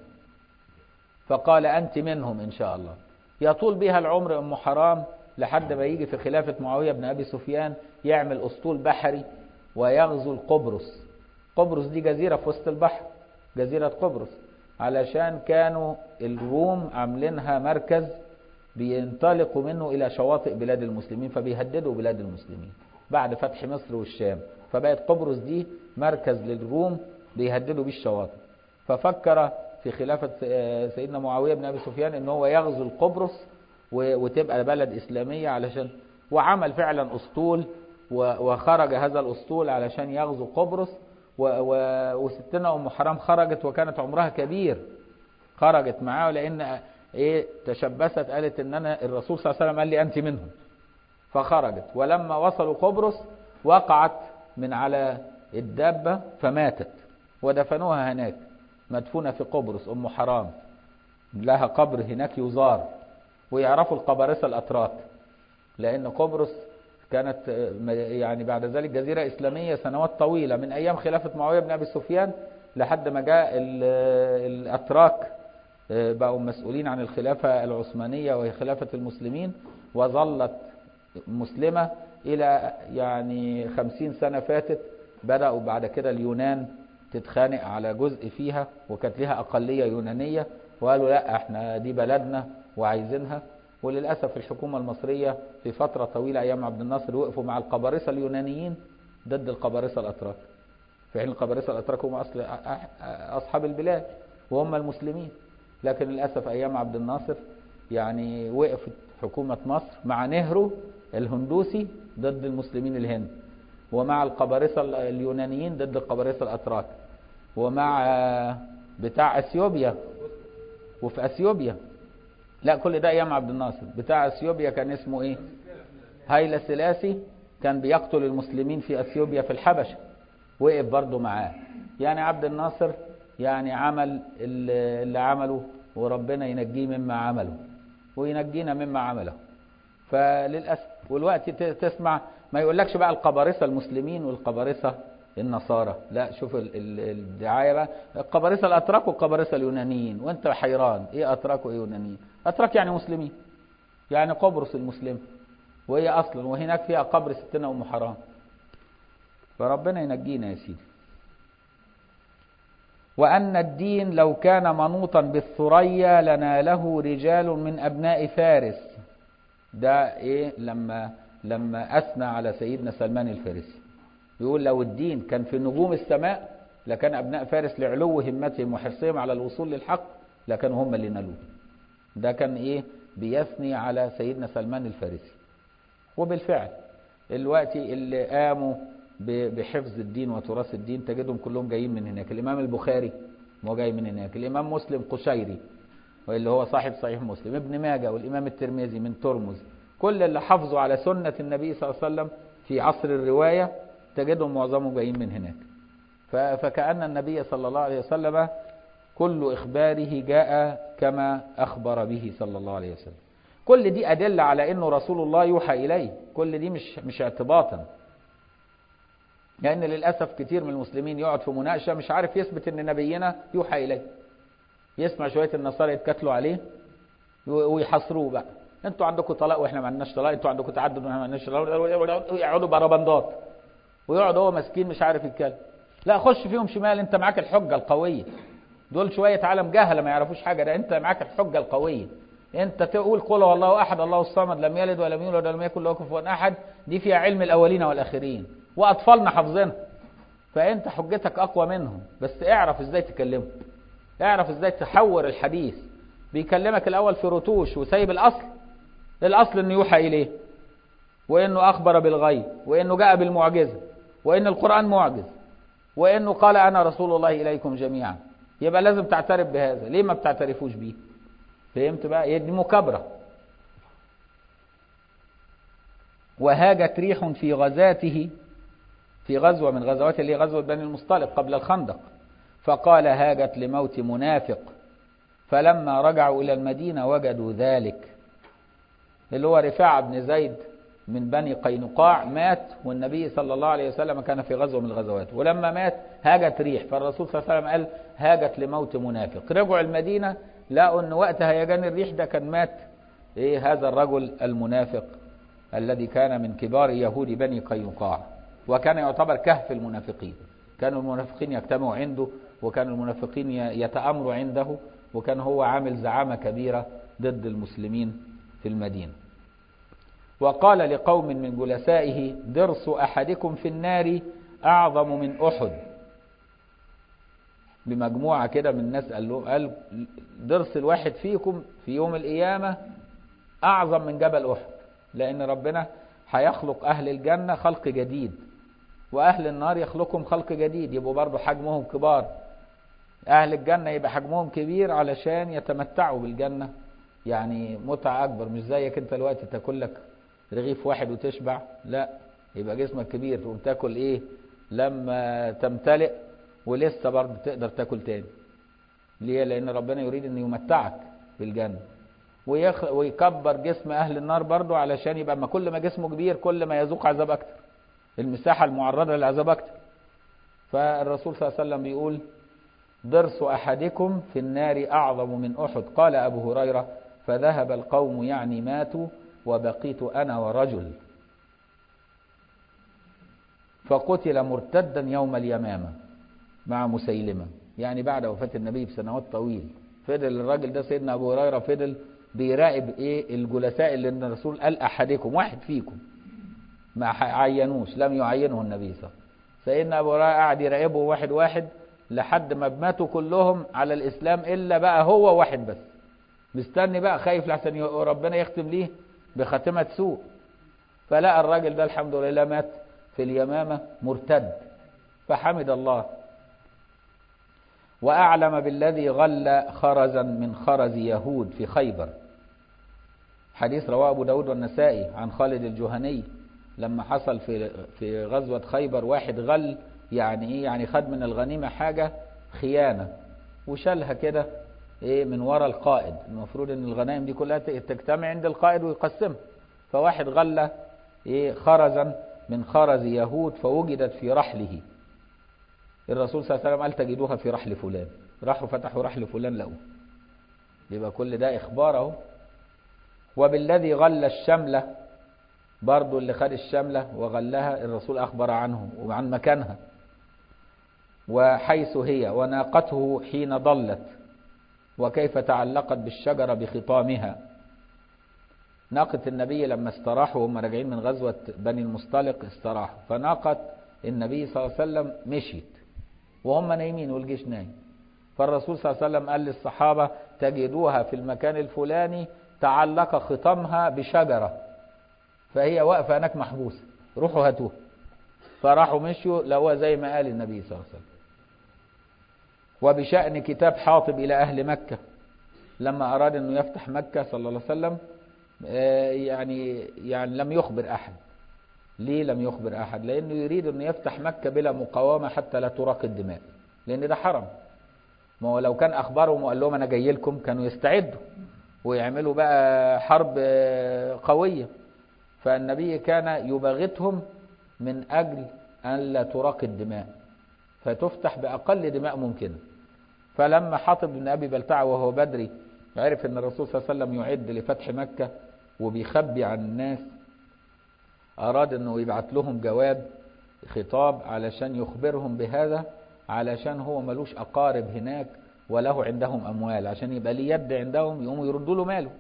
فقال أنت منهم إن شاء الله يطول بها العمر أم حرام لحد ما يجي في خلافة معاوية بن أبي سفيان يعمل أسطول بحري ويغزو القبرص قبرص دي جزيرة في وسط البحر جزيرة قبرص علشان كانوا الروم عاملينها مركز بينطلقوا منه إلى شواطئ بلاد المسلمين فبيهددوا بلاد المسلمين بعد فتح مصر والشام فبقت قبرص دي مركز للروم بيهددوا بيه الشواطئ ففكر في خلافة سيدنا معاوية بن أبي سفيان ان هو يغزو القبرص وتبقى بلد إسلامية علشان وعمل فعلا أسطول وخرج هذا الأسطول علشان يغزو قبرص وستنا أم حرام خرجت وكانت عمرها كبير خرجت معاه لأن إيه تشبثت قالت إن أنا الرسول صلى الله عليه وسلم قال لي أنت منهم فخرجت ولما وصلوا قبرص وقعت من على الدابة فماتت ودفنوها هناك مدفونة في قبرص أم حرام لها قبر هناك يزار ويعرفوا القبارسة الأتراك لأن قبرص كانت يعني بعد ذلك جزيرة إسلامية سنوات طويلة من أيام خلافة معاوية بن أبي سفيان لحد ما جاء الأتراك بقوا مسؤولين عن الخلافة العثمانية وهي خلافة المسلمين وظلت مسلمة إلى يعني خمسين سنة فاتت بدأوا بعد كده اليونان تتخانق على جزء فيها وكانت لها أقلية يونانية وقالوا لا احنا دي بلدنا وعايزينها وللأسف الحكومة المصرية في فترة طويلة أيام عبد الناصر وقفوا مع القبارصة اليونانيين ضد القبارصة الأتراك في حين القبارصة الأتراك هم أصل أصحاب البلاد وهم المسلمين لكن للأسف أيام عبد الناصر يعني وقفت حكومة مصر مع نهرو الهندوسي ضد المسلمين الهند ومع القبارصة اليونانيين ضد القبارصة الأتراك ومع بتاع أثيوبيا وفي أثيوبيا لا كل ده أيام عبد الناصر بتاع أثيوبيا كان اسمه إيه هايلا سلاسي كان بيقتل المسلمين في أثيوبيا في الحبشة وقف برضه معاه يعني عبد الناصر يعني عمل اللي عمله وربنا ينجيه مما عمله وينجينا مما عمله فللأسف والوقت تسمع ما يقولكش بقى القبارصة المسلمين والقبارصة النصارى لا شوف الدعاية بقى القبارصة الأتراك والقبارصة اليونانيين وانت حيران ايه أتراك وايه يونانيين أتراك يعني مسلمين يعني قبرص المسلم وهي أصلا وهناك فيها قبر ستنا أم حرام فربنا ينجينا يا سيدي وأن الدين لو كان منوطا بالثريا لناله رجال من أبناء فارس ده إيه لما لما أثنى على سيدنا سلمان الفارسي يقول لو الدين كان في نجوم السماء لكان أبناء فارس لعلو همتهم وحرصهم على الوصول للحق لكانوا هم اللي نالوه ده كان إيه بيثني على سيدنا سلمان الفارسي وبالفعل الوقت اللي قاموا بحفظ الدين وتراث الدين تجدهم كلهم جايين من هناك الإمام البخاري هو جاي من هناك الإمام مسلم قشيري واللي هو صاحب صحيح مسلم ابن ماجه والإمام الترمذي من ترمز كل اللي حافظوا على سنة النبي صلى الله عليه وسلم في عصر الرواية تجدهم معظمهم جايين من هناك فكأن النبي صلى الله عليه وسلم كل إخباره جاء كما أخبر به صلى الله عليه وسلم كل دي أدلة على أنه رسول الله يوحى إليه كل دي مش مش اعتباطا لأن يعني للأسف كتير من المسلمين يقعد في مناقشة مش عارف يثبت أن نبينا يوحى إليه يسمع شوية النصارى يتكتلوا عليه ويحصروه بقى انتوا عندكم طلاق واحنا ما عندناش طلاق انتوا عندكم تعدد واحنا ما عندناش طلاق ويقعدوا بربندات ويقعد هو مسكين مش عارف يتكلم لا خش فيهم شمال انت معاك الحجة القوية دول شوية عالم جهلة ما يعرفوش حاجة ده انت معاك الحجة القوية انت تقول قل هو الله احد الله الصمد لم يلد ولم يولد ولم يكن له كفوا احد دي فيها علم الاولين والاخرين واطفالنا حافظينها فانت حجتك اقوى منهم بس اعرف ازاي تكلمه اعرف ازاي تحور الحديث بيكلمك الاول في رتوش وسايب الاصل الاصل انه يوحى اليه وانه اخبر بالغيب وانه جاء بالمعجزه وان القران معجز وانه قال انا رسول الله اليكم جميعا يبقى لازم تعترف بهذا ليه ما بتعترفوش بيه فهمت بقى هي دي مكابرة وهاجت ريح في غزاته في غزوة من غزوات اللي هي غزوة بني المصطلق قبل الخندق فقال هاجت لموت منافق فلما رجعوا إلى المدينة وجدوا ذلك اللي هو رفاعة بن زيد من بني قينقاع مات والنبي صلى الله عليه وسلم كان في غزوة من الغزوات ولما مات هاجت ريح فالرسول صلى الله عليه وسلم قال هاجت لموت منافق رجعوا المدينة لقوا ان وقت هيجان الريح ده كان مات ايه هذا الرجل المنافق الذي كان من كبار يهود بني قينقاع وكان يعتبر كهف المنافقين كانوا المنافقين يجتمعوا عنده وكان المنافقين يتأمروا عنده وكان هو عامل زعامة كبيرة ضد المسلمين في المدينة وقال لقوم من جلسائه درس أحدكم في النار أعظم من أحد بمجموعة كده من الناس قال له قال درس الواحد فيكم في يوم القيامة أعظم من جبل أحد لأن ربنا هيخلق أهل الجنة خلق جديد وأهل النار يخلقهم خلق جديد يبقوا برضو حجمهم كبار أهل الجنة يبقى حجمهم كبير علشان يتمتعوا بالجنة يعني متعة أكبر مش زيك أنت الوقت تاكل لك رغيف واحد وتشبع لا يبقى جسمك كبير تقوم تاكل إيه لما تمتلئ ولسه برضه تقدر تاكل تاني ليه لأن ربنا يريد أن يمتعك بالجنة ويخ... ويكبر جسم أهل النار برضه علشان يبقى ما كل ما جسمه كبير كل ما يذوق عذاب أكتر المساحة المعرضة للعذاب أكتر فالرسول صلى الله عليه وسلم بيقول ضرس أحدكم في النار أعظم من أحد قال أبو هريرة فذهب القوم يعني ماتوا وبقيت أنا ورجل فقتل مرتدا يوم اليمامة مع مسيلمة يعني بعد وفاة النبي بسنوات طويل فضل الراجل ده سيدنا أبو هريرة فضل بيراقب إيه الجلساء اللي الرسول قال أحدكم واحد فيكم ما عينوش لم يعينه النبي صلى الله عليه وسلم سيدنا أبو هريرة قاعد يراقبه واحد واحد لحد ما ماتوا كلهم على الإسلام إلا بقى هو واحد بس مستني بقى خايف لحسن ربنا يختم ليه بخاتمة سوء فلقى الراجل ده الحمد لله مات في اليمامة مرتد فحمد الله وأعلم بالذي غل خرزا من خرز يهود في خيبر حديث رواه أبو داود والنسائي عن خالد الجهني لما حصل في في غزوة خيبر واحد غل يعني ايه يعني خد من الغنيمة حاجة خيانة وشالها كده ايه من ورا القائد المفروض ان الغنائم دي كلها تجتمع عند القائد ويقسمها فواحد غلى ايه خرزا من خرز يهود فوجدت في رحله الرسول صلى الله عليه وسلم قال تجدوها في رحل فلان راحوا فتحوا رحل فلان لقوه يبقى كل ده اخبار اهو وبالذي غل الشمله برضو اللي خد الشمله وغلها الرسول اخبر عنه وعن مكانها وحيث هي وناقته حين ضلت وكيف تعلقت بالشجرة بخطامها ناقة النبي لما استراحوا وهم راجعين من غزوة بني المصطلق استراحوا فناقة النبي صلى الله عليه وسلم مشيت وهم نايمين والجيش نايم فالرسول صلى الله عليه وسلم قال للصحابة تجدوها في المكان الفلاني تعلق خطامها بشجرة فهي واقفة هناك محبوسة روحوا هاتوها فراحوا مشوا لو زي ما قال النبي صلى الله عليه وسلم وبشأن كتاب حاطب إلى أهل مكة لما أراد أنه يفتح مكة صلى الله عليه وسلم يعني يعني لم يخبر أحد ليه لم يخبر أحد لأنه يريد أنه يفتح مكة بلا مقاومة حتى لا تراق الدماء لأن ده حرم ما هو لو كان أخبرهم وقال لهم أنا جاي لكم كانوا يستعدوا ويعملوا بقى حرب قوية فالنبي كان يباغتهم من أجل أن لا تراق الدماء فتفتح بأقل دماء ممكنة فلما حاطب بن أبي بلتعة وهو بدري عرف أن الرسول صلى الله عليه وسلم يعد لفتح مكة وبيخبي عن الناس أراد أنه يبعت لهم جواب خطاب علشان يخبرهم بهذا علشان هو ملوش أقارب هناك وله عندهم أموال عشان يبقى ليه يد عندهم يقوموا يردوا له ماله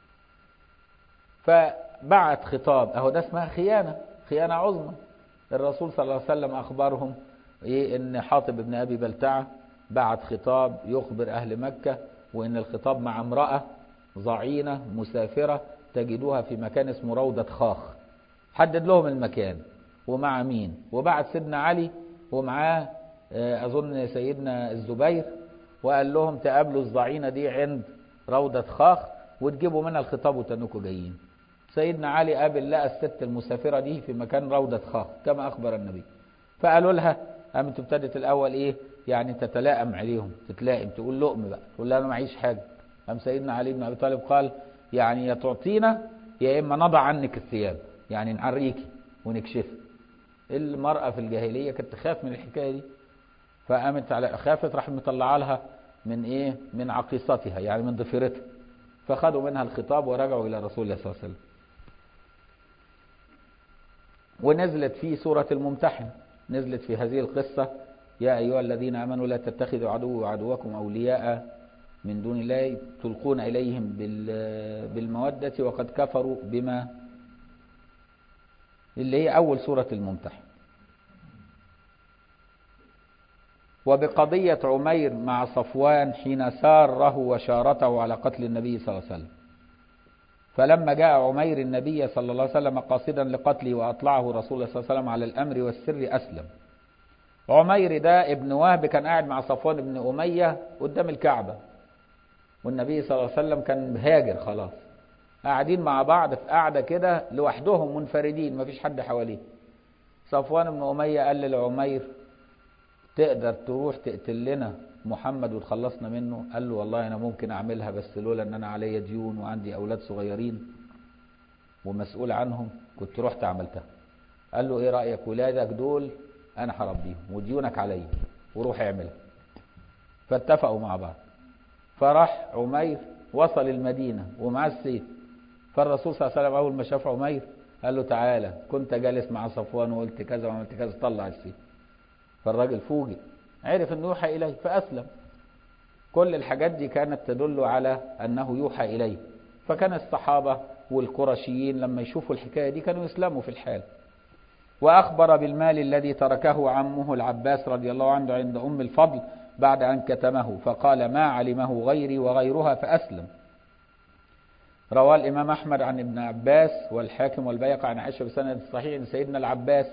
فبعت خطاب أهو ده اسمها خيانة خيانة عظمى الرسول صلى الله عليه وسلم أخبرهم إيه إن حاطب بن أبي بلتعة بعت خطاب يخبر أهل مكة وإن الخطاب مع امرأة ضعينة مسافرة تجدوها في مكان اسمه روضة خاخ حدد لهم المكان ومع مين وبعت سيدنا علي ومعاه أظن سيدنا الزبير وقال لهم تقابلوا الضعينة دي عند روضة خاخ وتجيبوا منها الخطاب وتنكوا جايين سيدنا علي قابل لقى الست المسافرة دي في مكان روضة خاخ كما أخبر النبي فقالوا لها قامت ابتدت الأول إيه يعني تتلائم عليهم تتلائم تقول لقم بقى تقول لها أنا معيش حاجة قام سيدنا علي بن أبي طالب قال يعني يا تعطينا يا إما نضع عنك الثياب يعني نعريكي ونكشفك المرأة في الجاهلية كانت تخاف من الحكاية دي فقامت على خافت راح مطلعها لها من ايه من عقيصتها يعني من ضفيرتها فخدوا منها الخطاب ورجعوا الى رسول الله صلى الله عليه وسلم ونزلت في سورة الممتحن نزلت في هذه القصة يا أيها الذين آمنوا لا تتخذوا عدو وعدوكم أولياء من دون الله تلقون إليهم بالمودة وقد كفروا بما اللي هي أول سورة الممتحن وبقضية عمير مع صفوان حين ساره وشارته على قتل النبي صلى الله عليه وسلم فلما جاء عمير النبي صلى الله عليه وسلم قاصدا لقتله وأطلعه رسول الله صلى الله عليه وسلم على الأمر والسر أسلم عمير ده ابن وهب كان قاعد مع صفوان بن أمية قدام الكعبة والنبي صلى الله عليه وسلم كان هاجر خلاص قاعدين مع بعض في قاعدة كده لوحدهم منفردين مفيش حد حواليه صفوان بن أمية قال لعمير تقدر تروح تقتل لنا محمد وتخلصنا منه قال له والله أنا ممكن أعملها بس لولا أن أنا عليا ديون وعندي أولاد صغيرين ومسؤول عنهم كنت رحت عملتها قال له إيه رأيك ولادك دول أنا هربيهم وديونك عليا وروح اعملها فاتفقوا مع بعض فراح عمير وصل المدينة ومعاه السيف فالرسول صلى الله عليه وسلم أول ما شاف عمير قال له تعالى كنت جالس مع صفوان وقلت كذا وعملت كذا طلع السيف فالراجل فوجئ عرف انه يوحى اليه فاسلم كل الحاجات دي كانت تدل على انه يوحى اليه فكان الصحابه والقرشيين لما يشوفوا الحكايه دي كانوا يسلموا في الحال واخبر بالمال الذي تركه عمه العباس رضي الله عنه عند ام الفضل بعد ان كتمه فقال ما علمه غيري وغيرها فاسلم روى الامام احمد عن ابن عباس والحاكم والبيقع عن عائشه بسند صحيح ان سيدنا العباس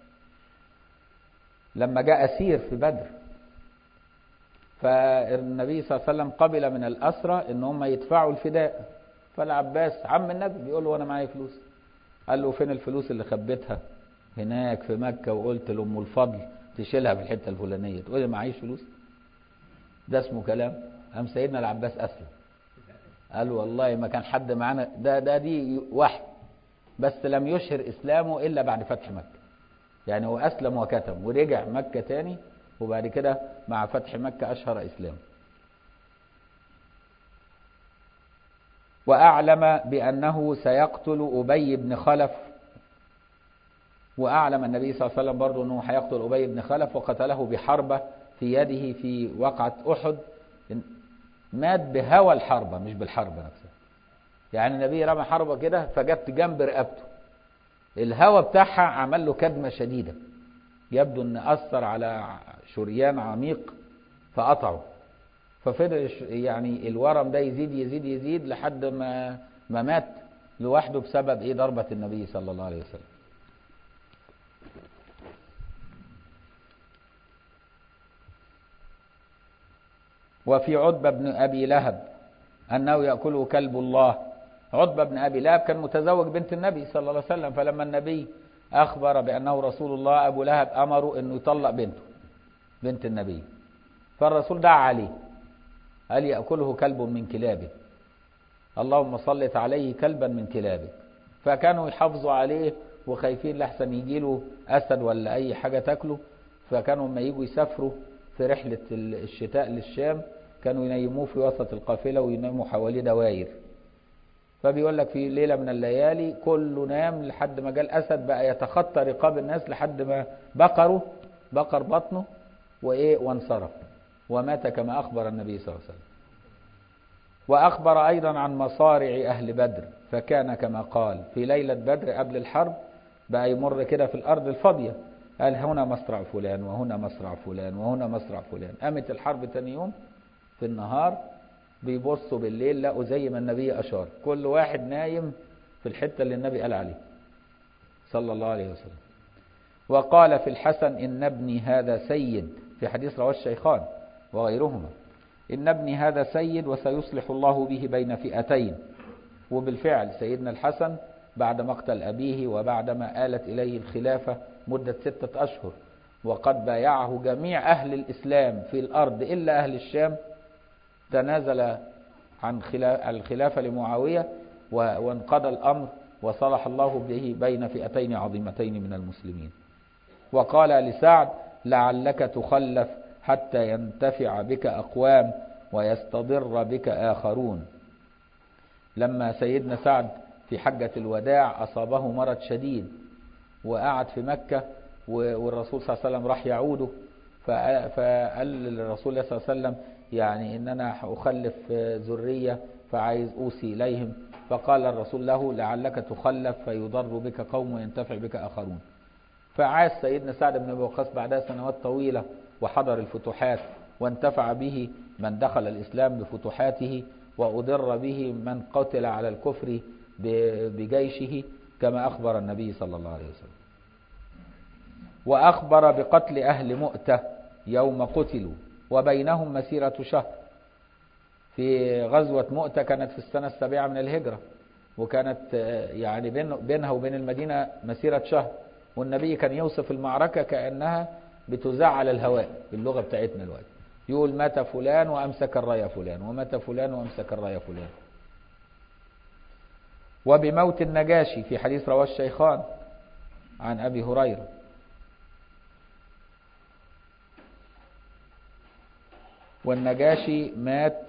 لما جاء أسير في بدر فالنبي صلى الله عليه وسلم قبل من الأسرى إن هم يدفعوا الفداء فالعباس عم النبي بيقول له أنا معايا فلوس قال له فين الفلوس اللي خبيتها هناك في مكة وقلت لأم الفضل تشيلها في الحتة الفلانية تقول لي معيش فلوس ده اسمه كلام قام سيدنا العباس أسلم قال والله ما كان حد معانا ده ده دي وحي بس لم يشهر إسلامه إلا بعد فتح مكة يعني هو أسلم وكتم ورجع مكة تاني وبعد كده مع فتح مكة أشهر إسلام وأعلم بأنه سيقتل أبي بن خلف وأعلم النبي صلى الله عليه وسلم برضه أنه هيقتل أبي بن خلف وقتله بحربة في يده في وقعة أحد مات بهوى الحربة مش بالحربة نفسها يعني النبي رمى حربة كده فجت جنب رقبته الهوى بتاعها عمل له كدمة شديدة يبدو ان اثر على شريان عميق فقطعه ففضل يعني الورم ده يزيد يزيد يزيد لحد ما ما مات لوحده بسبب ايه ضربة النبي صلى الله عليه وسلم وفي عتبة بن أبي لهب أنه يأكله كلب الله عتبة بن أبي لهب كان متزوج بنت النبي صلى الله عليه وسلم فلما النبي أخبر بأنه رسول الله أبو لهب أمره أنه يطلق بنته بنت النبي فالرسول دعا عليه قال يأكله كلب من كلابه اللهم صلت عليه كلبا من كلابك فكانوا يحافظوا عليه وخايفين لحسن يجي له أسد ولا أي حاجة تاكله فكانوا لما يجوا يسافروا في رحلة الشتاء للشام كانوا ينيموه في وسط القافلة وينيموا حواليه دواير فبيقول لك في ليلة من الليالي كله نام لحد ما جاء الأسد بقى يتخطى رقاب الناس لحد ما بقره بقر بطنه وإيه وانصرف ومات كما أخبر النبي صلى الله عليه وسلم وأخبر أيضا عن مصارع أهل بدر فكان كما قال في ليلة بدر قبل الحرب بقى يمر كده في الأرض الفاضية قال هنا مصرع فلان وهنا مصرع فلان وهنا مصرع فلان قامت الحرب تاني يوم في النهار بيبصوا بالليل لقوا زي ما النبي أشار كل واحد نايم في الحتة اللي النبي قال عليه صلى الله عليه وسلم وقال في الحسن إن ابني هذا سيد في حديث رواه الشيخان وغيرهما إن ابني هذا سيد وسيصلح الله به بين فئتين وبالفعل سيدنا الحسن بعد مقتل أبيه وبعدما آلت إليه الخلافة مدة ستة أشهر وقد بايعه جميع أهل الإسلام في الأرض إلا أهل الشام تنازل عن الخلافة لمعاوية وانقضى الأمر وصلح الله به بين فئتين عظيمتين من المسلمين وقال لسعد لعلك تخلف حتى ينتفع بك أقوام ويستضر بك آخرون لما سيدنا سعد في حجة الوداع أصابه مرض شديد وقعد في مكة والرسول صلى الله عليه وسلم راح يعوده فقال للرسول صلى الله عليه وسلم يعني إن أنا أخلف ذرية فعايز أوصي إليهم فقال الرسول له لعلك تخلف فيضر بك قوم وينتفع بك آخرون فعاش سيدنا سعد بن أبي وقاص بعدها سنوات طويلة وحضر الفتوحات وانتفع به من دخل الإسلام بفتوحاته وأضر به من قتل على الكفر بجيشه كما أخبر النبي صلى الله عليه وسلم وأخبر بقتل أهل مؤتة يوم قتلوا وبينهم مسيرة شهر في غزوة مؤتة كانت في السنة السابعة من الهجرة وكانت يعني بين بينها وبين المدينة مسيرة شهر والنبي كان يوصف المعركة كأنها بتذاع على الهواء باللغة بتاعتنا الوقت يقول مات فلان وأمسك الراية فلان ومات فلان وأمسك الراية فلان وبموت النجاشي في حديث رواه الشيخان عن أبي هريرة والنجاشي مات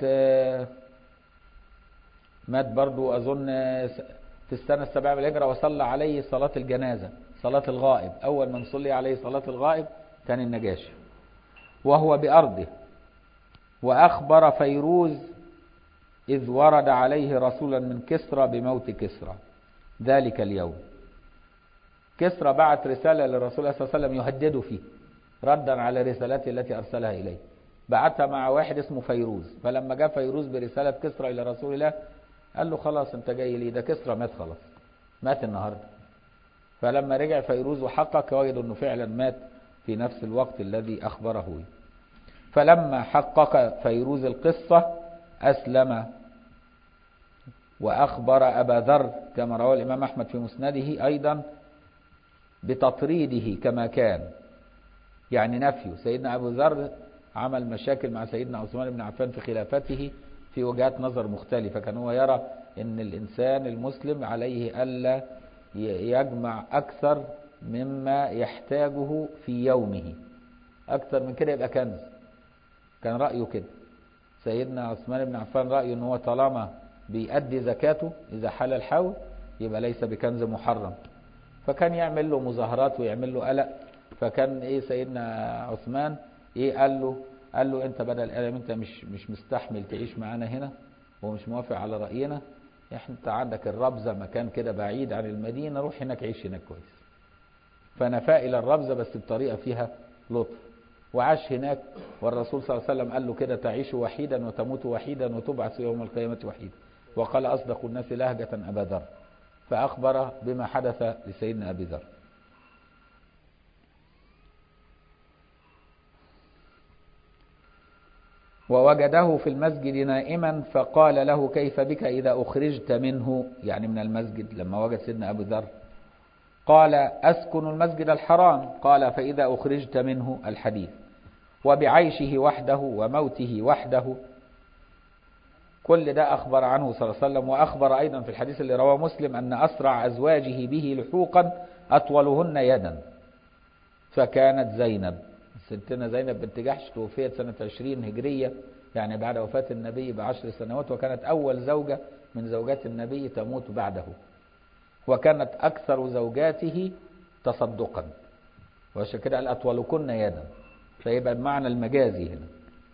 مات برضو أظن في السنة السابعة بالهجرة وصلى عليه صلاة الجنازة صلاة الغائب أول من صلي عليه صلاة الغائب كان النجاشي وهو بأرضه وأخبر فيروز إذ ورد عليه رسولا من كسرى بموت كسرى ذلك اليوم كسرى بعت رسالة للرسول صلى الله عليه وسلم يهدده فيه ردا على رسالته التي أرسلها إليه بعتها مع واحد اسمه فيروز فلما جاء فيروز برسالة كسرى إلى رسول الله قال له خلاص انت جاي لي ده كسرى مات خلاص مات النهاردة فلما رجع فيروز وحقق وجد انه فعلا مات في نفس الوقت الذي أخبره فلما حقق فيروز القصة أسلم وأخبر أبا ذر كما رواه الإمام أحمد في مسنده أيضا بتطريده كما كان يعني نفيه سيدنا أبو ذر عمل مشاكل مع سيدنا عثمان بن عفان في خلافته في وجهات نظر مختلفة كان هو يرى أن الإنسان المسلم عليه ألا يجمع أكثر مما يحتاجه في يومه أكثر من كده يبقى كنز كان رأيه كده سيدنا عثمان بن عفان رأيه أنه هو طالما بيأدي زكاته إذا حل الحول يبقى ليس بكنز محرم فكان يعمل له مظاهرات ويعمل له قلق فكان إيه سيدنا عثمان إيه قال له قال له أنت بدل القلم أنت مش مش مستحمل تعيش معانا هنا ومش موافق على رأينا احنا انت عندك الربزة مكان كده بعيد عن المدينة روح هناك عيش هناك كويس فنفى إلى الربزة بس بطريقة فيها لطف وعاش هناك والرسول صلى الله عليه وسلم قال له كده تعيش وحيدا وتموت وحيدا وتبعث يوم القيامة وحيدا وقال أصدق الناس لهجة أبا ذر فأخبر بما حدث لسيدنا أبي ذر ووجده في المسجد نائما فقال له كيف بك إذا أخرجت منه يعني من المسجد لما وجد سيدنا أبو ذر قال أسكن المسجد الحرام قال فإذا أخرجت منه الحديث وبعيشه وحده وموته وحده كل ده أخبر عنه صلى الله عليه وسلم وأخبر أيضا في الحديث اللي رواه مسلم أن أسرع أزواجه به لحوقا أطولهن يدا فكانت زينب ستنا زينب بنت جحش توفيت سنة 20 هجرية يعني بعد وفاة النبي بعشر سنوات وكانت أول زوجة من زوجات النبي تموت بعده وكانت أكثر زوجاته تصدقا وعشان كده قال أطولكن يدا فيبقى المعنى المجازي هنا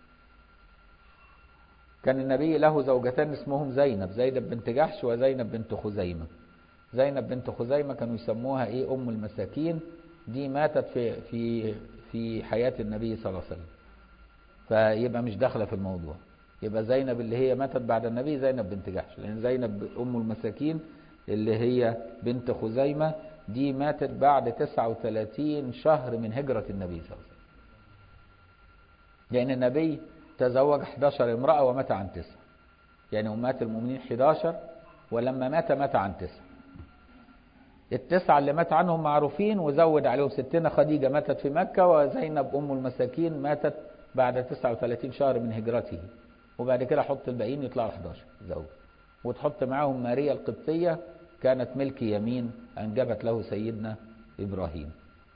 كان النبي له زوجتان اسمهم زينب زينب بنت جحش وزينب بنت خزيمة زينب بنت خزيمة كانوا يسموها ايه ام المساكين دي ماتت في في في حياة النبي صلى الله عليه وسلم فيبقى مش داخلة في الموضوع يبقى زينب اللي هي ماتت بعد النبي زينب بنت جحش لان زينب ام المساكين اللي هي بنت خزيمة دي ماتت بعد 39 شهر من هجرة النبي صلى الله عليه وسلم لأن النبي تزوج 11 امرأة ومات عن تسع يعني أمهات المؤمنين 11 ولما مات مات عن تسع التسعة اللي مات عنهم معروفين وزود عليهم ستنا خديجة ماتت في مكة وزينب أم المساكين ماتت بعد 39 شهر من هجرته وبعد كده حط الباقيين يطلعوا 11 زوج وتحط معاهم ماريا القبطية كانت ملك يمين أنجبت له سيدنا إبراهيم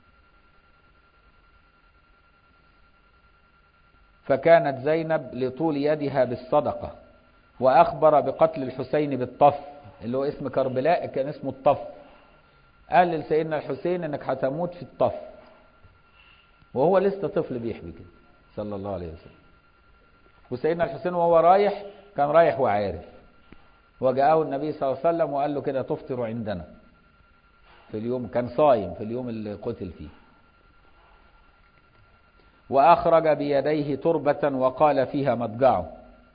فكانت زينب لطول يدها بالصدقة وأخبر بقتل الحسين بالطف اللي هو اسم كربلاء كان اسمه الطف قال لسيدنا الحسين انك هتموت في الطف وهو لسه طفل بيحبي كده صلى الله عليه وسلم وسيدنا الحسين وهو رايح كان رايح وعارف وجاءه النبي صلى الله عليه وسلم وقال له كده تفطر عندنا في اليوم كان صايم في اليوم اللي قتل فيه وأخرج بيديه تربة وقال فيها مضجعه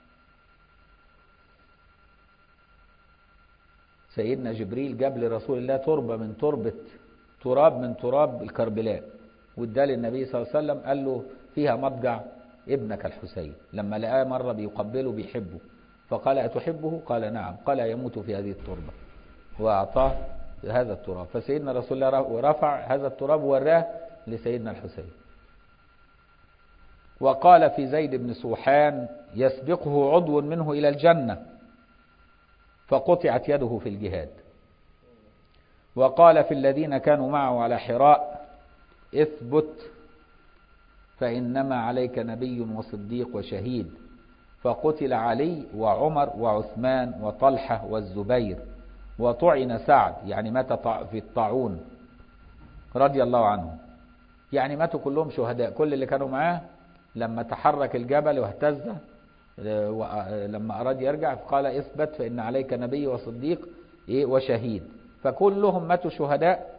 سيدنا جبريل جاب لرسول الله تربة من تربة تراب من تراب الكربلاء واداه للنبي صلى الله عليه وسلم قال له فيها مضجع ابنك الحسين لما لقاه مرة بيقبله بيحبه فقال أتحبه قال نعم قال يموت في هذه التربة وأعطاه هذا التراب فسيدنا رسول الله رفع هذا التراب ووراه لسيدنا الحسين وقال في زيد بن سوحان يسبقه عضو منه إلى الجنة فقطعت يده في الجهاد وقال في الذين كانوا معه على حراء اثبت فإنما عليك نبي وصديق وشهيد فقتل علي وعمر وعثمان وطلحة والزبير وطعن سعد يعني مات في الطاعون رضي الله عنه يعني ماتوا كلهم شهداء كل اللي كانوا معاه لما تحرك الجبل واهتز لما أراد يرجع قال اثبت فإن عليك نبي وصديق وشهيد فكلهم ماتوا شهداء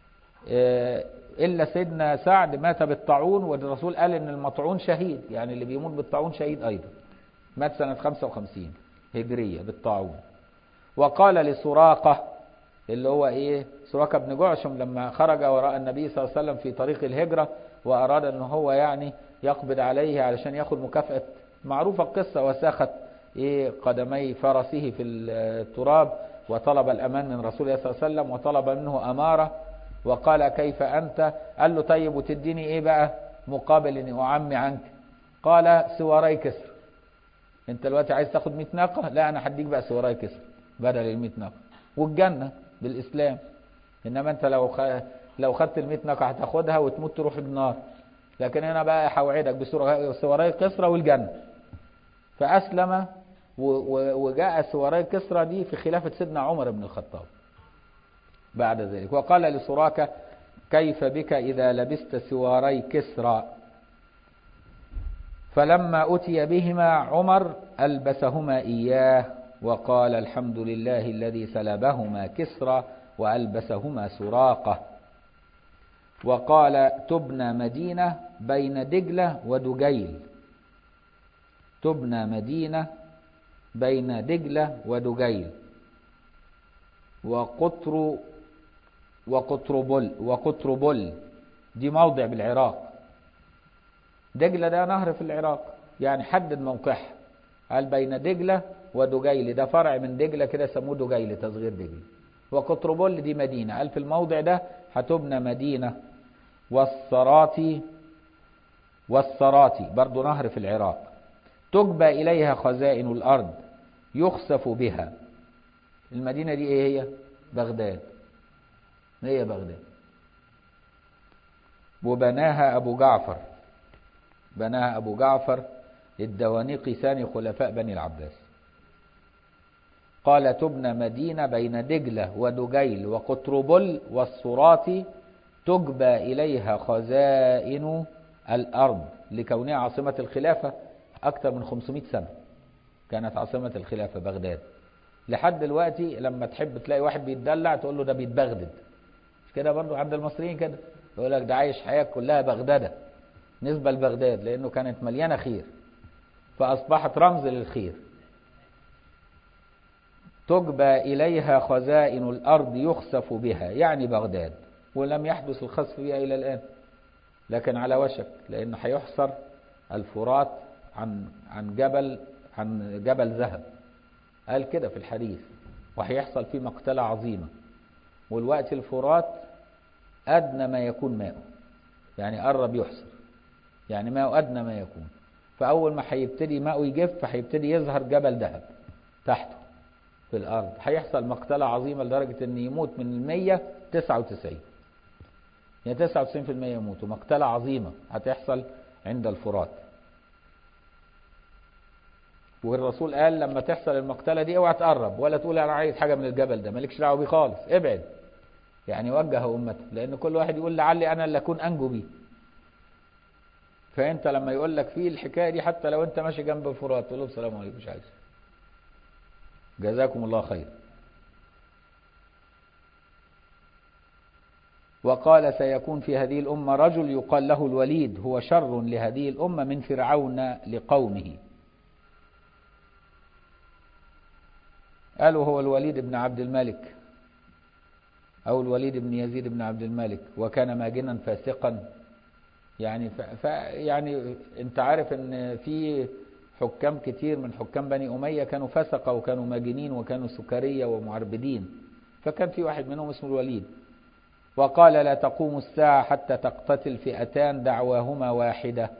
إلا سيدنا سعد مات بالطاعون والرسول قال إن المطعون شهيد يعني اللي بيموت بالطاعون شهيد أيضا مات سنة 55 هجرية بالطاعون وقال لسراقة اللي هو إيه سراقة بن جعشم لما خرج وراء النبي صلى الله عليه وسلم في طريق الهجرة وأراد أن هو يعني يقبض عليه علشان ياخد مكافأة معروفة القصة وساخت إيه قدمي فرسه في التراب وطلب الأمان من رسول الله صلى الله عليه وسلم وطلب منه أمارة وقال كيف أنت قال له طيب وتديني إيه بقى مقابل إني أعمي عنك قال سواري كسر أنت دلوقتي عايز تاخد 100 ناقة لا أنا هديك بقى سواري كسر بدل ال 100 ناقة والجنة بالإسلام إنما أنت لو خ... لو خدت ال 100 ناقة هتاخدها وتموت تروح النار لكن أنا بقى هوعدك بسواري كسرى والجنة فأسلم وجاء سواري كسرى دي في خلافة سيدنا عمر بن الخطاب بعد ذلك وقال لسراك كيف بك إذا لبست سواري كسرى فلما أتي بهما عمر ألبسهما إياه وقال الحمد لله الذي سلبهما كسرى وألبسهما سراقة وقال تبنى مدينة بين دجلة ودجيل تبنى مدينة بين دجلة ودجيل وقطر وقطربل وقطربل دي موضع بالعراق دجلة ده نهر في العراق يعني حدد موقعها قال بين دجلة ودجيل ده فرع من دجلة كده سموه دجيل تصغير دجلة وقطربل دي مدينة قال في الموضع ده هتبنى مدينة والصراتي والصراتي برضو نهر في العراق تجبى إليها خزائن الأرض يخسف بها المدينة دي ايه هي بغداد هي بغداد وبناها أبو جعفر بناها أبو جعفر الدوانيقي ثاني خلفاء بني العباس قال تبنى مدينة بين دجلة ودجيل وقطربل والصرات تجبى إليها خزائن الأرض لكونها عاصمة الخلافة أكثر من 500 سنة كانت عاصمة الخلافة بغداد لحد دلوقتي لما تحب تلاقي واحد بيتدلع تقول له ده بيتبغدد مش كده برضو عند المصريين كده يقول لك ده عايش حياة كلها بغدادة نسبة لبغداد لأنه كانت مليانة خير فأصبحت رمز للخير تجبى إليها خزائن الأرض يخسف بها يعني بغداد ولم يحدث الخسف بها إلى الآن لكن على وشك لأن هيحصر الفرات عن عن جبل عن جبل ذهب قال كده في الحديث وهيحصل فيه مقتلة عظيمة والوقت الفرات أدنى ما يكون ماءه يعني قرب يحصر يعني ماءه أدنى ما يكون فأول ما هيبتدي ماءه يجف هيبتدي يظهر جبل ذهب تحته في الأرض هيحصل مقتلة عظيمة لدرجة أن يموت من المية تسعة وتسعين يعني تسعة وتسعين في المية يموتوا مقتلة عظيمة هتحصل عند الفرات والرسول قال لما تحصل المقتله دي اوعى تقرب ولا تقول انا عايز حاجه من الجبل ده مالكش دعوه بيه خالص ابعد يعني وجه امته لان كل واحد يقول لعلي انا اللي اكون انجو بيه فانت لما يقول لك فيه الحكايه دي حتى لو انت ماشي جنب الفرات تقول له السلام عليكم مش عايز جزاكم الله خير وقال سيكون في هذه الامه رجل يقال له الوليد هو شر لهذه الامه من فرعون لقومه قالوا هو الوليد بن عبد الملك أو الوليد بن يزيد بن عبد الملك وكان ماجنا فاسقا يعني ف... ف... يعني انت عارف ان في حكام كتير من حكام بني أمية كانوا فسقة وكانوا ماجنين وكانوا سكرية ومعربدين فكان في واحد منهم اسمه الوليد وقال لا تقوم الساعة حتى تقتتل فئتان دعواهما واحدة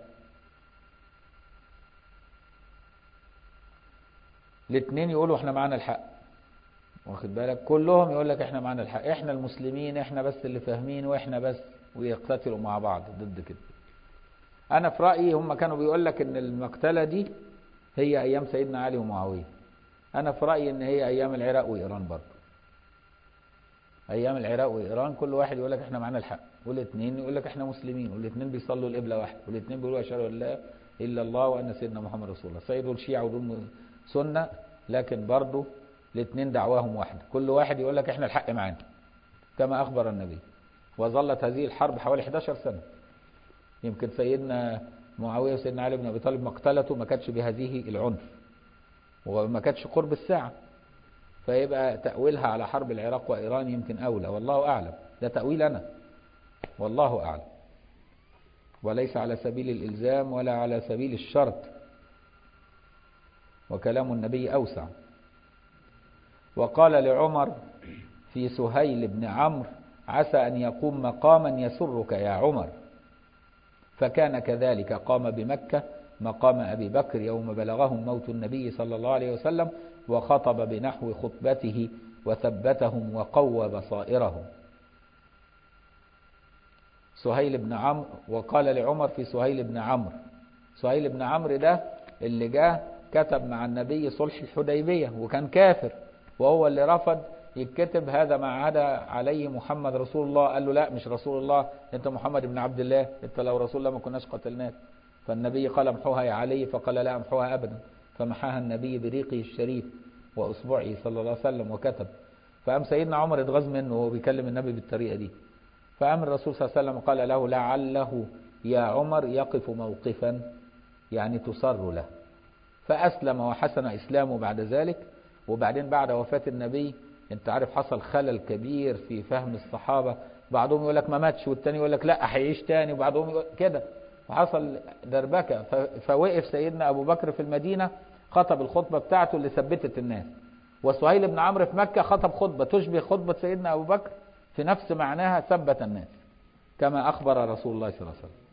الاثنين يقولوا احنا معانا الحق واخد بالك كلهم يقول لك احنا معانا الحق احنا المسلمين احنا بس اللي فاهمين واحنا بس ويقتتلوا مع بعض ضد كده انا في رايي هم كانوا بيقول لك ان المقتله دي هي ايام سيدنا علي ومعاويه انا في رايي ان هي ايام العراق وايران برضه ايام العراق وايران كل واحد يقول لك احنا معانا الحق والاثنين يقول لك احنا مسلمين والاثنين بيصلوا القبله واحده والاثنين بيقولوا اشهد ان لا الا الله وان سيدنا محمد رسول الله صحيح دول شيعه ودول سنه لكن برضه الاثنين دعواهم واحده كل واحد يقول لك احنا الحق معانا كما اخبر النبي وظلت هذه الحرب حوالي 11 سنه يمكن سيدنا معاويه وسيدنا علي بن ابي طالب مقتلته ما كانتش بهذه العنف وما كانتش قرب الساعه فيبقى تأويلها على حرب العراق وإيران يمكن أولى والله أعلم ده تأويل أنا والله أعلم وليس على سبيل الإلزام ولا على سبيل الشرط وكلام النبي أوسع وقال لعمر في سهيل بن عمرو عسى أن يقوم مقاما يسرك يا عمر فكان كذلك قام بمكة مقام أبي بكر يوم بلغهم موت النبي صلى الله عليه وسلم وخطب بنحو خطبته وثبتهم وقوى بصائرهم سهيل بن عمرو وقال لعمر في سهيل بن عمرو سهيل بن عمرو ده اللي جاء كتب مع النبي صلح الحديبية وكان كافر وهو اللي رفض يتكتب هذا ما عدا عليه محمد رسول الله قال له لا مش رسول الله انت محمد بن عبد الله انت لو رسول الله ما كناش قتلناك فالنبي قال امحوها يا علي فقال لا امحوها ابدا فمحاها النبي بريقه الشريف واصبعه صلى الله عليه وسلم وكتب فقام سيدنا عمر اتغاظ منه وهو بيكلم النبي بالطريقه دي فقام الرسول صلى الله عليه وسلم قال له لعله يا عمر يقف موقفا يعني تصر له فاسلم وحسن اسلامه بعد ذلك وبعدين بعد وفاه النبي انت عارف حصل خلل كبير في فهم الصحابه بعضهم يقول لك ما ماتش والتاني يقول لك لا هيعيش تاني وبعضهم يقول كده وحصل دربكه فوقف سيدنا ابو بكر في المدينه خطب الخطبه بتاعته اللي ثبتت الناس وسهيل بن عمرو في مكه خطب خطبه تشبه خطبه سيدنا ابو بكر في نفس معناها ثبت الناس كما اخبر رسول الله صلى الله عليه وسلم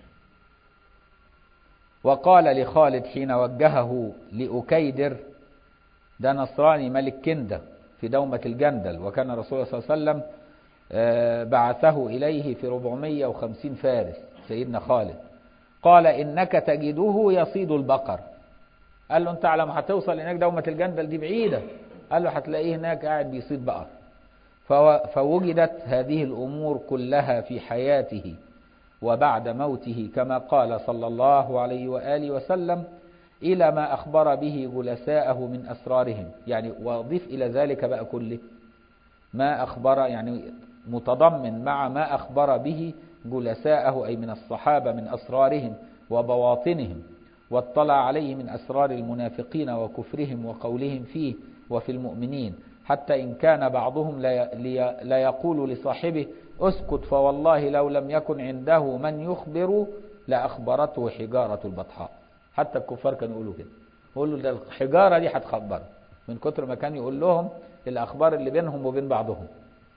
وقال لخالد حين وجهه لأكيدر ده نصراني ملك كندة في دومة الجندل وكان رسول الله صلى الله عليه وسلم بعثه إليه في 450 فارس سيدنا خالد قال إنك تجده يصيد البقر قال له انت على ما هتوصل هناك دومة الجندل دي بعيدة قال له هتلاقيه هناك قاعد بيصيد بقر فوجدت هذه الأمور كلها في حياته وبعد موته كما قال صلى الله عليه وآله وسلم إلى ما أخبر به جلساءه من أسرارهم يعني وأضيف إلى ذلك بقى كله ما أخبر يعني متضمن مع ما أخبر به جلساءه أي من الصحابة من أسرارهم وبواطنهم واطلع عليه من أسرار المنافقين وكفرهم وقولهم فيه وفي المؤمنين حتى إن كان بعضهم لا يقول لصاحبه اسكت فوالله لو لم يكن عنده من يخبر لأخبرته حجارة البطحاء حتى الكفار كانوا يقولوا كده يقولوا ده الحجارة دي هتخبر من كتر ما كان يقول لهم الأخبار اللي بينهم وبين بعضهم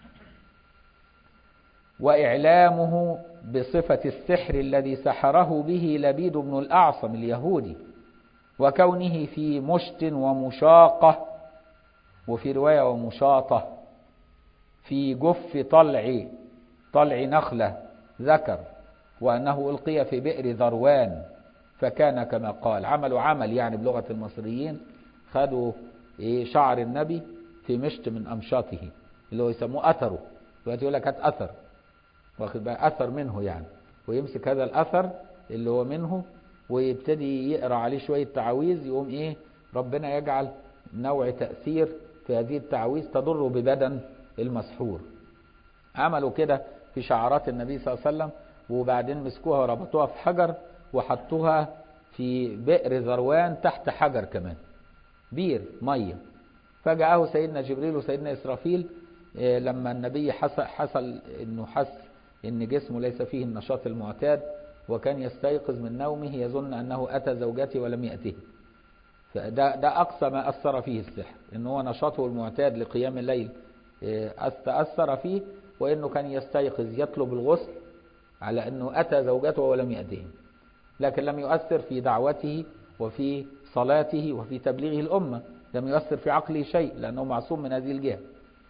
وإعلامه بصفة السحر الذي سحره به لبيد بن الأعصم اليهودي وكونه في مشت ومشاقة وفي رواية ومشاطة في جف طلع طلع نخلة ذكر وأنه ألقي في بئر ذروان فكان كما قال عملوا عمل يعني بلغة المصريين خدوا إيه شعر النبي في مشت من أمشاطه اللي هو يسموه أثره دلوقتي يقول لك هات أثر واخد بقى أثر منه يعني ويمسك هذا الأثر اللي هو منه ويبتدي يقرأ عليه شوية تعاويذ يقوم إيه ربنا يجعل نوع تأثير في هذه التعاويذ تضر ببدن المسحور عملوا كده في شعرات النبي صلى الله عليه وسلم وبعدين مسكوها وربطوها في حجر وحطوها في بئر ذروان تحت حجر كمان بير ميه فجاءه سيدنا جبريل وسيدنا إسرافيل لما النبي حصل, حصل انه حس ان جسمه ليس فيه النشاط المعتاد وكان يستيقظ من نومه يظن انه اتى زوجته ولم ياته فده ده اقصى ما اثر فيه السحر ان هو نشاطه المعتاد لقيام الليل تاثر فيه وانه كان يستيقظ يطلب الغسل على انه اتى زوجته ولم ياته لكن لم يؤثر في دعوته وفي صلاته وفي تبليغه الامه لم يؤثر في عقله شيء لانه معصوم من هذه الجهه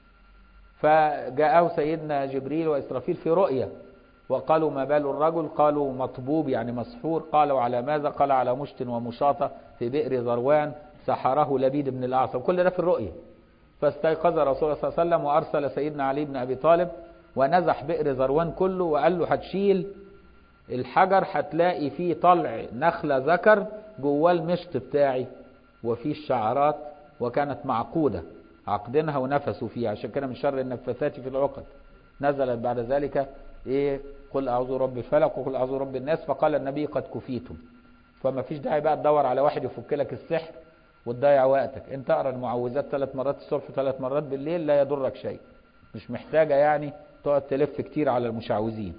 فجاءه سيدنا جبريل وإسرافيل في رؤية وقالوا ما بال الرجل قالوا مطبوب يعني مسحور قالوا على ماذا قال على مشت ومشاطة في بئر ذروان سحره لبيد بن الأعصم كل ده في الرؤية فاستيقظ رسول الله صلى الله عليه وسلم وأرسل سيدنا علي بن أبي طالب ونزح بئر ذروان كله وقال له هتشيل الحجر هتلاقي فيه طلع نخلة ذكر جواه المشط بتاعي وفيه الشعرات وكانت معقودة عقدينها ونفسوا فيها عشان كده من شر النفاثات في العقد نزلت بعد ذلك ايه قل اعوذ برب الفلق وقل اعوذ برب الناس فقال النبي قد كفيتم فما فيش داعي بقى تدور على واحد يفك لك السحر وتضيع وقتك انت اقرا المعوذات ثلاث مرات الصبح وثلاث مرات بالليل لا يضرك شيء مش محتاجه يعني تقعد تلف كتير على المشعوذين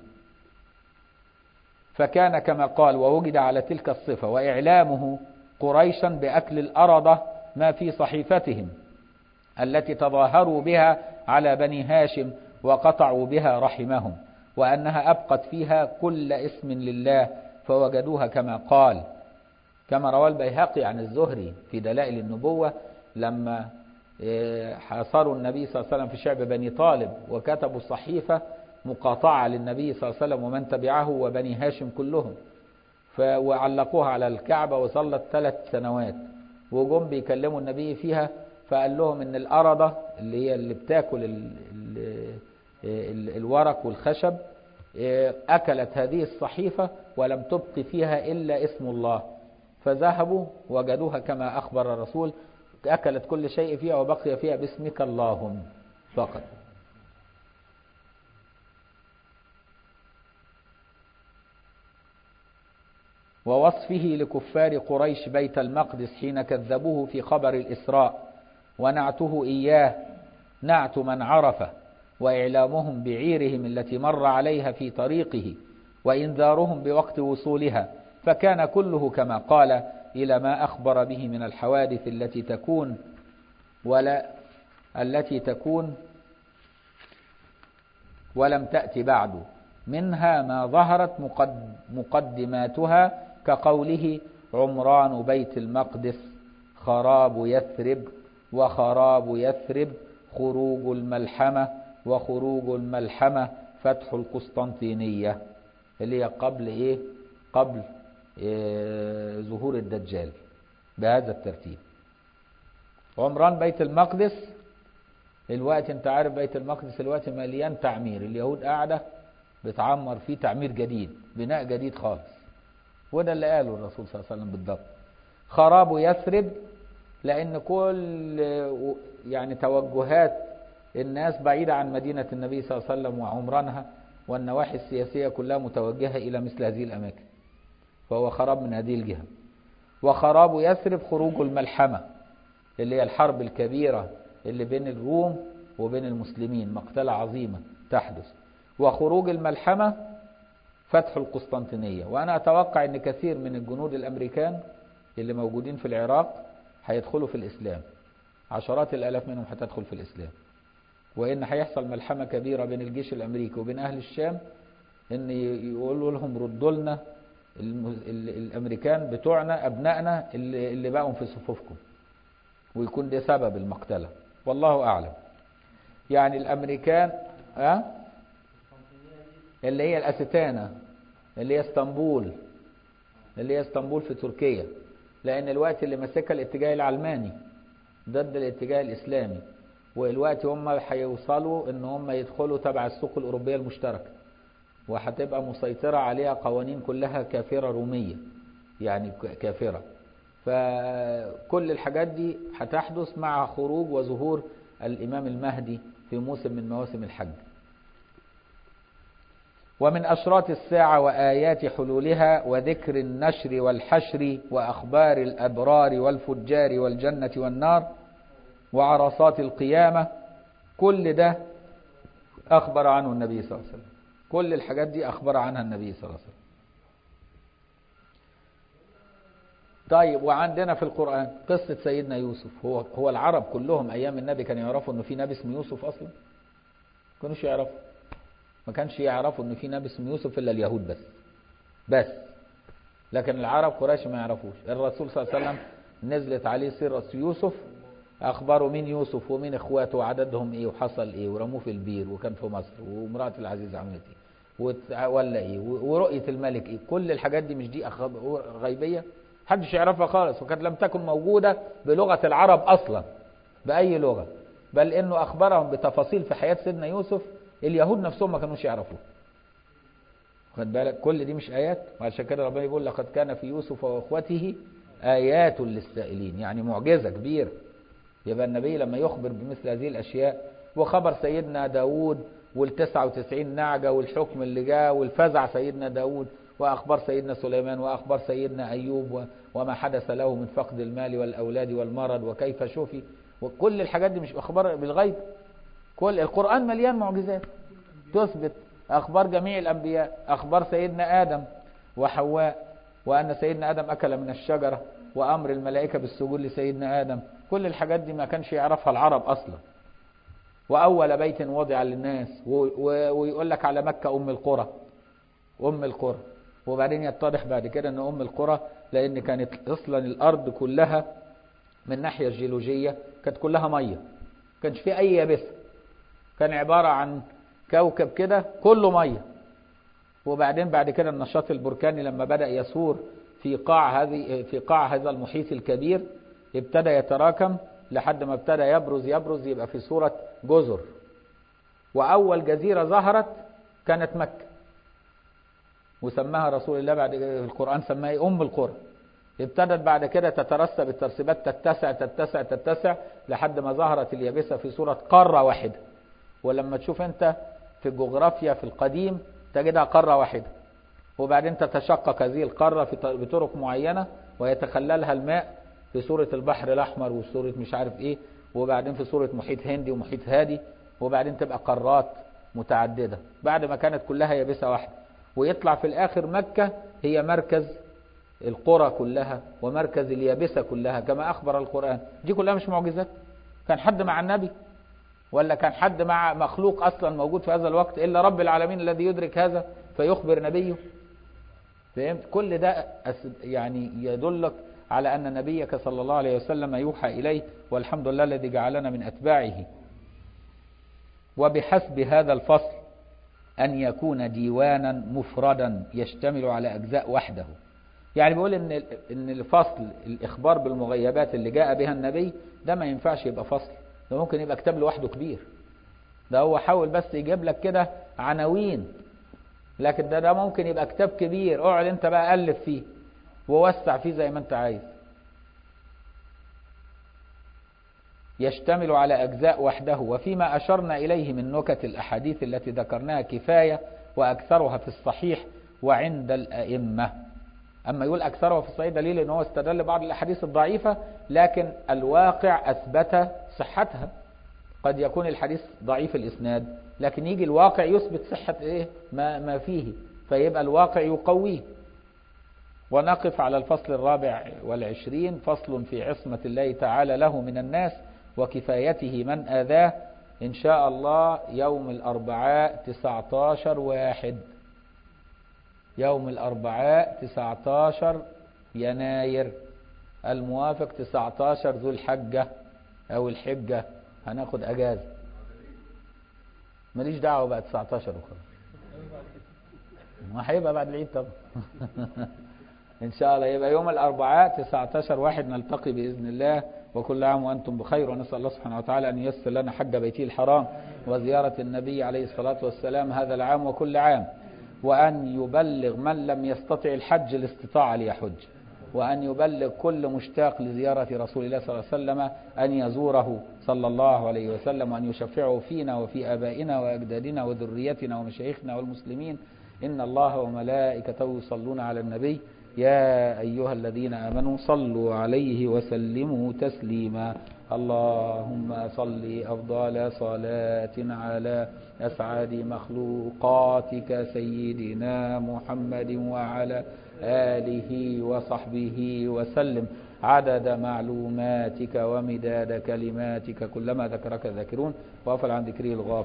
فكان كما قال ووجد على تلك الصفه واعلامه قريشا باكل الارضه ما في صحيفتهم التي تظاهروا بها على بني هاشم وقطعوا بها رحمهم وأنها أبقت فيها كل اسم لله فوجدوها كما قال كما روى البيهقي عن الزهري في دلائل النبوة لما حاصروا النبي صلى الله عليه وسلم في شعب بني طالب وكتبوا صحيفة مقاطعة للنبي صلى الله عليه وسلم ومن تبعه وبني هاشم كلهم وعلقوها على الكعبة وصلت ثلاث سنوات وجم بيكلموا النبي فيها فقال لهم ان الأرضة اللي هي اللي بتاكل ال ال ال الورق والخشب أكلت هذه الصحيفة ولم تبق فيها إلا اسم الله فذهبوا وجدوها كما أخبر الرسول أكلت كل شيء فيها وبقي فيها باسمك اللهم فقط ووصفه لكفار قريش بيت المقدس حين كذبوه في خبر الإسراء ونعته إياه نعت من عرفه وإعلامهم بعيرهم التي مر عليها في طريقه وإنذارهم بوقت وصولها فكان كله كما قال إلى ما أخبر به من الحوادث التي تكون ولا التي تكون ولم تأتي بعد منها ما ظهرت مقدماتها كقوله عمران بيت المقدس خراب يثرب وخراب يثرب خروج الملحمة وخروج الملحمة فتح القسطنطينية اللي هي قبل ايه قبل إيه ظهور الدجال بهذا الترتيب عمران بيت المقدس الوقت انت عارف بيت المقدس الوقت مليان تعمير اليهود قاعدة بتعمر فيه تعمير جديد بناء جديد خالص وده اللي قاله الرسول صلى الله عليه وسلم بالضبط خراب يثرب لأن كل يعني توجهات الناس بعيدة عن مدينة النبي صلى الله عليه وسلم وعمرانها والنواحي السياسية كلها متوجهة إلى مثل هذه الأماكن فهو خراب من هذه الجهة وخراب يثرب خروج الملحمة اللي هي الحرب الكبيرة اللي بين الروم وبين المسلمين مقتلة عظيمة تحدث وخروج الملحمة فتح القسطنطينية وأنا أتوقع أن كثير من الجنود الأمريكان اللي موجودين في العراق هيدخلوا في الإسلام عشرات الآلاف منهم هتدخل في الإسلام وإن هيحصل ملحمة كبيرة بين الجيش الأمريكي وبين أهل الشام إن يقولوا لهم ردوا لنا الأمريكان بتوعنا أبنائنا اللي, اللي بقوا في صفوفكم ويكون ده سبب المقتلة والله أعلم يعني الأمريكان أه؟ اللي هي الأستانة اللي هي اسطنبول اللي هي اسطنبول في تركيا لأن الوقت اللي ماسكها الاتجاه العلماني ضد الاتجاه الإسلامي والوقت هم هيوصلوا ان هم يدخلوا تبع السوق الأوروبية المشتركة وهتبقى مسيطرة عليها قوانين كلها كافرة رومية يعني كافرة فكل الحاجات دي هتحدث مع خروج وظهور الإمام المهدي في موسم من مواسم الحج ومن أشراط الساعة وآيات حلولها وذكر النشر والحشر وأخبار الأبرار والفجار والجنة والنار وعرصات القيامة كل ده أخبر عنه النبي صلى الله عليه وسلم كل الحاجات دي أخبر عنها النبي صلى الله عليه وسلم طيب وعندنا في القرآن قصة سيدنا يوسف هو هو العرب كلهم أيام النبي كانوا يعرفوا إنه في نبي اسمه يوسف أصلا؟ ما كانوش يعرفوا ما كانش يعرفوا إنه في نبي اسمه يوسف إلا اليهود بس بس لكن العرب قريش ما يعرفوش الرسول صلى الله عليه وسلم نزلت عليه سيرة يوسف أخبروا مين يوسف ومين إخواته وعددهم إيه وحصل إيه ورموه في البير وكان في مصر وامرأة العزيز عملت إيه ولا إيه ورؤية الملك إيه كل الحاجات دي مش دي غيبية محدش يعرفها خالص وكانت لم تكن موجودة بلغة العرب أصلا بأي لغة بل إنه أخبرهم بتفاصيل في حياة سيدنا يوسف اليهود نفسهم ما كانوش يعرفوه خد بالك كل دي مش آيات وعشان كده ربنا يقول لقد كان في يوسف وإخوته آيات للسائلين يعني معجزة كبيرة يبقى النبي لما يخبر بمثل هذه الأشياء وخبر سيدنا داود والتسعة وتسعين نعجة والحكم اللي جاء والفزع سيدنا داود وأخبار سيدنا سليمان وأخبار سيدنا أيوب وما حدث له من فقد المال والأولاد والمرض وكيف شفي وكل الحاجات دي مش أخبار بالغيب كل القرآن مليان معجزات تثبت أخبار جميع الأنبياء أخبار سيدنا آدم وحواء وأن سيدنا آدم أكل من الشجرة وأمر الملائكة بالسجود لسيدنا آدم كل الحاجات دي ما كانش يعرفها العرب أصلا وأول بيت وضع للناس ويقول لك على مكة أم القرى أم القرى وبعدين يتضح بعد كده أن أم القرى لأن كانت أصلا الأرض كلها من الناحية الجيولوجية كانت كلها مية كانش في أي يابسة كان عبارة عن كوكب كده كله مية وبعدين بعد كده النشاط البركاني لما بدأ يسور في قاع هذه في قاع هذا المحيط الكبير ابتدى يتراكم لحد ما ابتدى يبرز يبرز يبقى في صورة جزر وأول جزيرة ظهرت كانت مكة وسماها رسول الله بعد القرآن سماها أم القرى ابتدت بعد كده تترسب الترسبات تتسع تتسع تتسع لحد ما ظهرت اليابسة في صورة قارة واحدة ولما تشوف انت في الجغرافيا في القديم تجدها قارة واحدة وبعدين تتشقق هذه القارة بطرق معينة ويتخللها الماء في صورة البحر الأحمر وصورة مش عارف إيه وبعدين في صورة محيط هندي ومحيط هادي وبعدين تبقى قارات متعددة بعد ما كانت كلها يابسة واحدة ويطلع في الآخر مكة هي مركز القرى كلها ومركز اليابسة كلها كما أخبر القرآن دي كلها مش معجزات كان حد مع النبي ولا كان حد مع مخلوق أصلا موجود في هذا الوقت إلا رب العالمين الذي يدرك هذا فيخبر نبيه فهمت كل ده يعني يدلك على أن نبيك صلى الله عليه وسلم يوحى إليه والحمد لله الذي جعلنا من أتباعه وبحسب هذا الفصل أن يكون ديوانا مفردا يشتمل على أجزاء وحده يعني بيقول إن إن الفصل الإخبار بالمغيبات اللي جاء بها النبي ده ما ينفعش يبقى فصل ده ممكن يبقى كتاب لوحده كبير ده هو حاول بس يجيب لك كده عناوين لكن ده ده ممكن يبقى كتاب كبير اقعد انت بقى ألف فيه ووسع فيه زي ما انت عايز يشتمل على أجزاء وحده وفيما أشرنا إليه من نكت الأحاديث التي ذكرناها كفاية وأكثرها في الصحيح وعند الأئمة أما يقول أكثرها في الصحيح دليل أنه استدل بعض الأحاديث الضعيفة لكن الواقع أثبت صحتها قد يكون الحديث ضعيف الإسناد لكن يجي الواقع يثبت صحة إيه ما, ما فيه فيبقى الواقع يقويه ونقف على الفصل الرابع والعشرين فصل في عصمة الله تعالى له من الناس وكفايته من آذاه إن شاء الله يوم الأربعاء 19 واحد يوم الأربعاء 19 يناير الموافق 19 ذو الحجة أو الحجة هناخد أجازة ماليش دعوة بقى 19 وخلاص ما هيبقى بعد العيد طبعا إن شاء الله يبقى يوم الأربعاء 19 واحد نلتقي بإذن الله وكل عام وأنتم بخير ونسأل الله سبحانه وتعالى أن ييسر لنا حج بيته الحرام وزيارة النبي عليه الصلاة والسلام هذا العام وكل عام وأن يبلغ من لم يستطع الحج الاستطاعة ليحج وأن يبلغ كل مشتاق لزيارة رسول الله صلى الله عليه وسلم أن يزوره صلى الله عليه وسلم وأن يشفعه فينا وفي آبائنا وأجدادنا وذريتنا ومشايخنا والمسلمين إن الله وملائكته يصلون على النبي يا أيها الذين آمنوا صلوا عليه وسلموا تسليما اللهم صل أفضل صلاة على أسعد مخلوقاتك سيدنا محمد وعلى آله وصحبه وسلم عدد معلوماتك ومداد كلماتك كلما ذكرك ذاكرون وغفل عن ذكره الغافل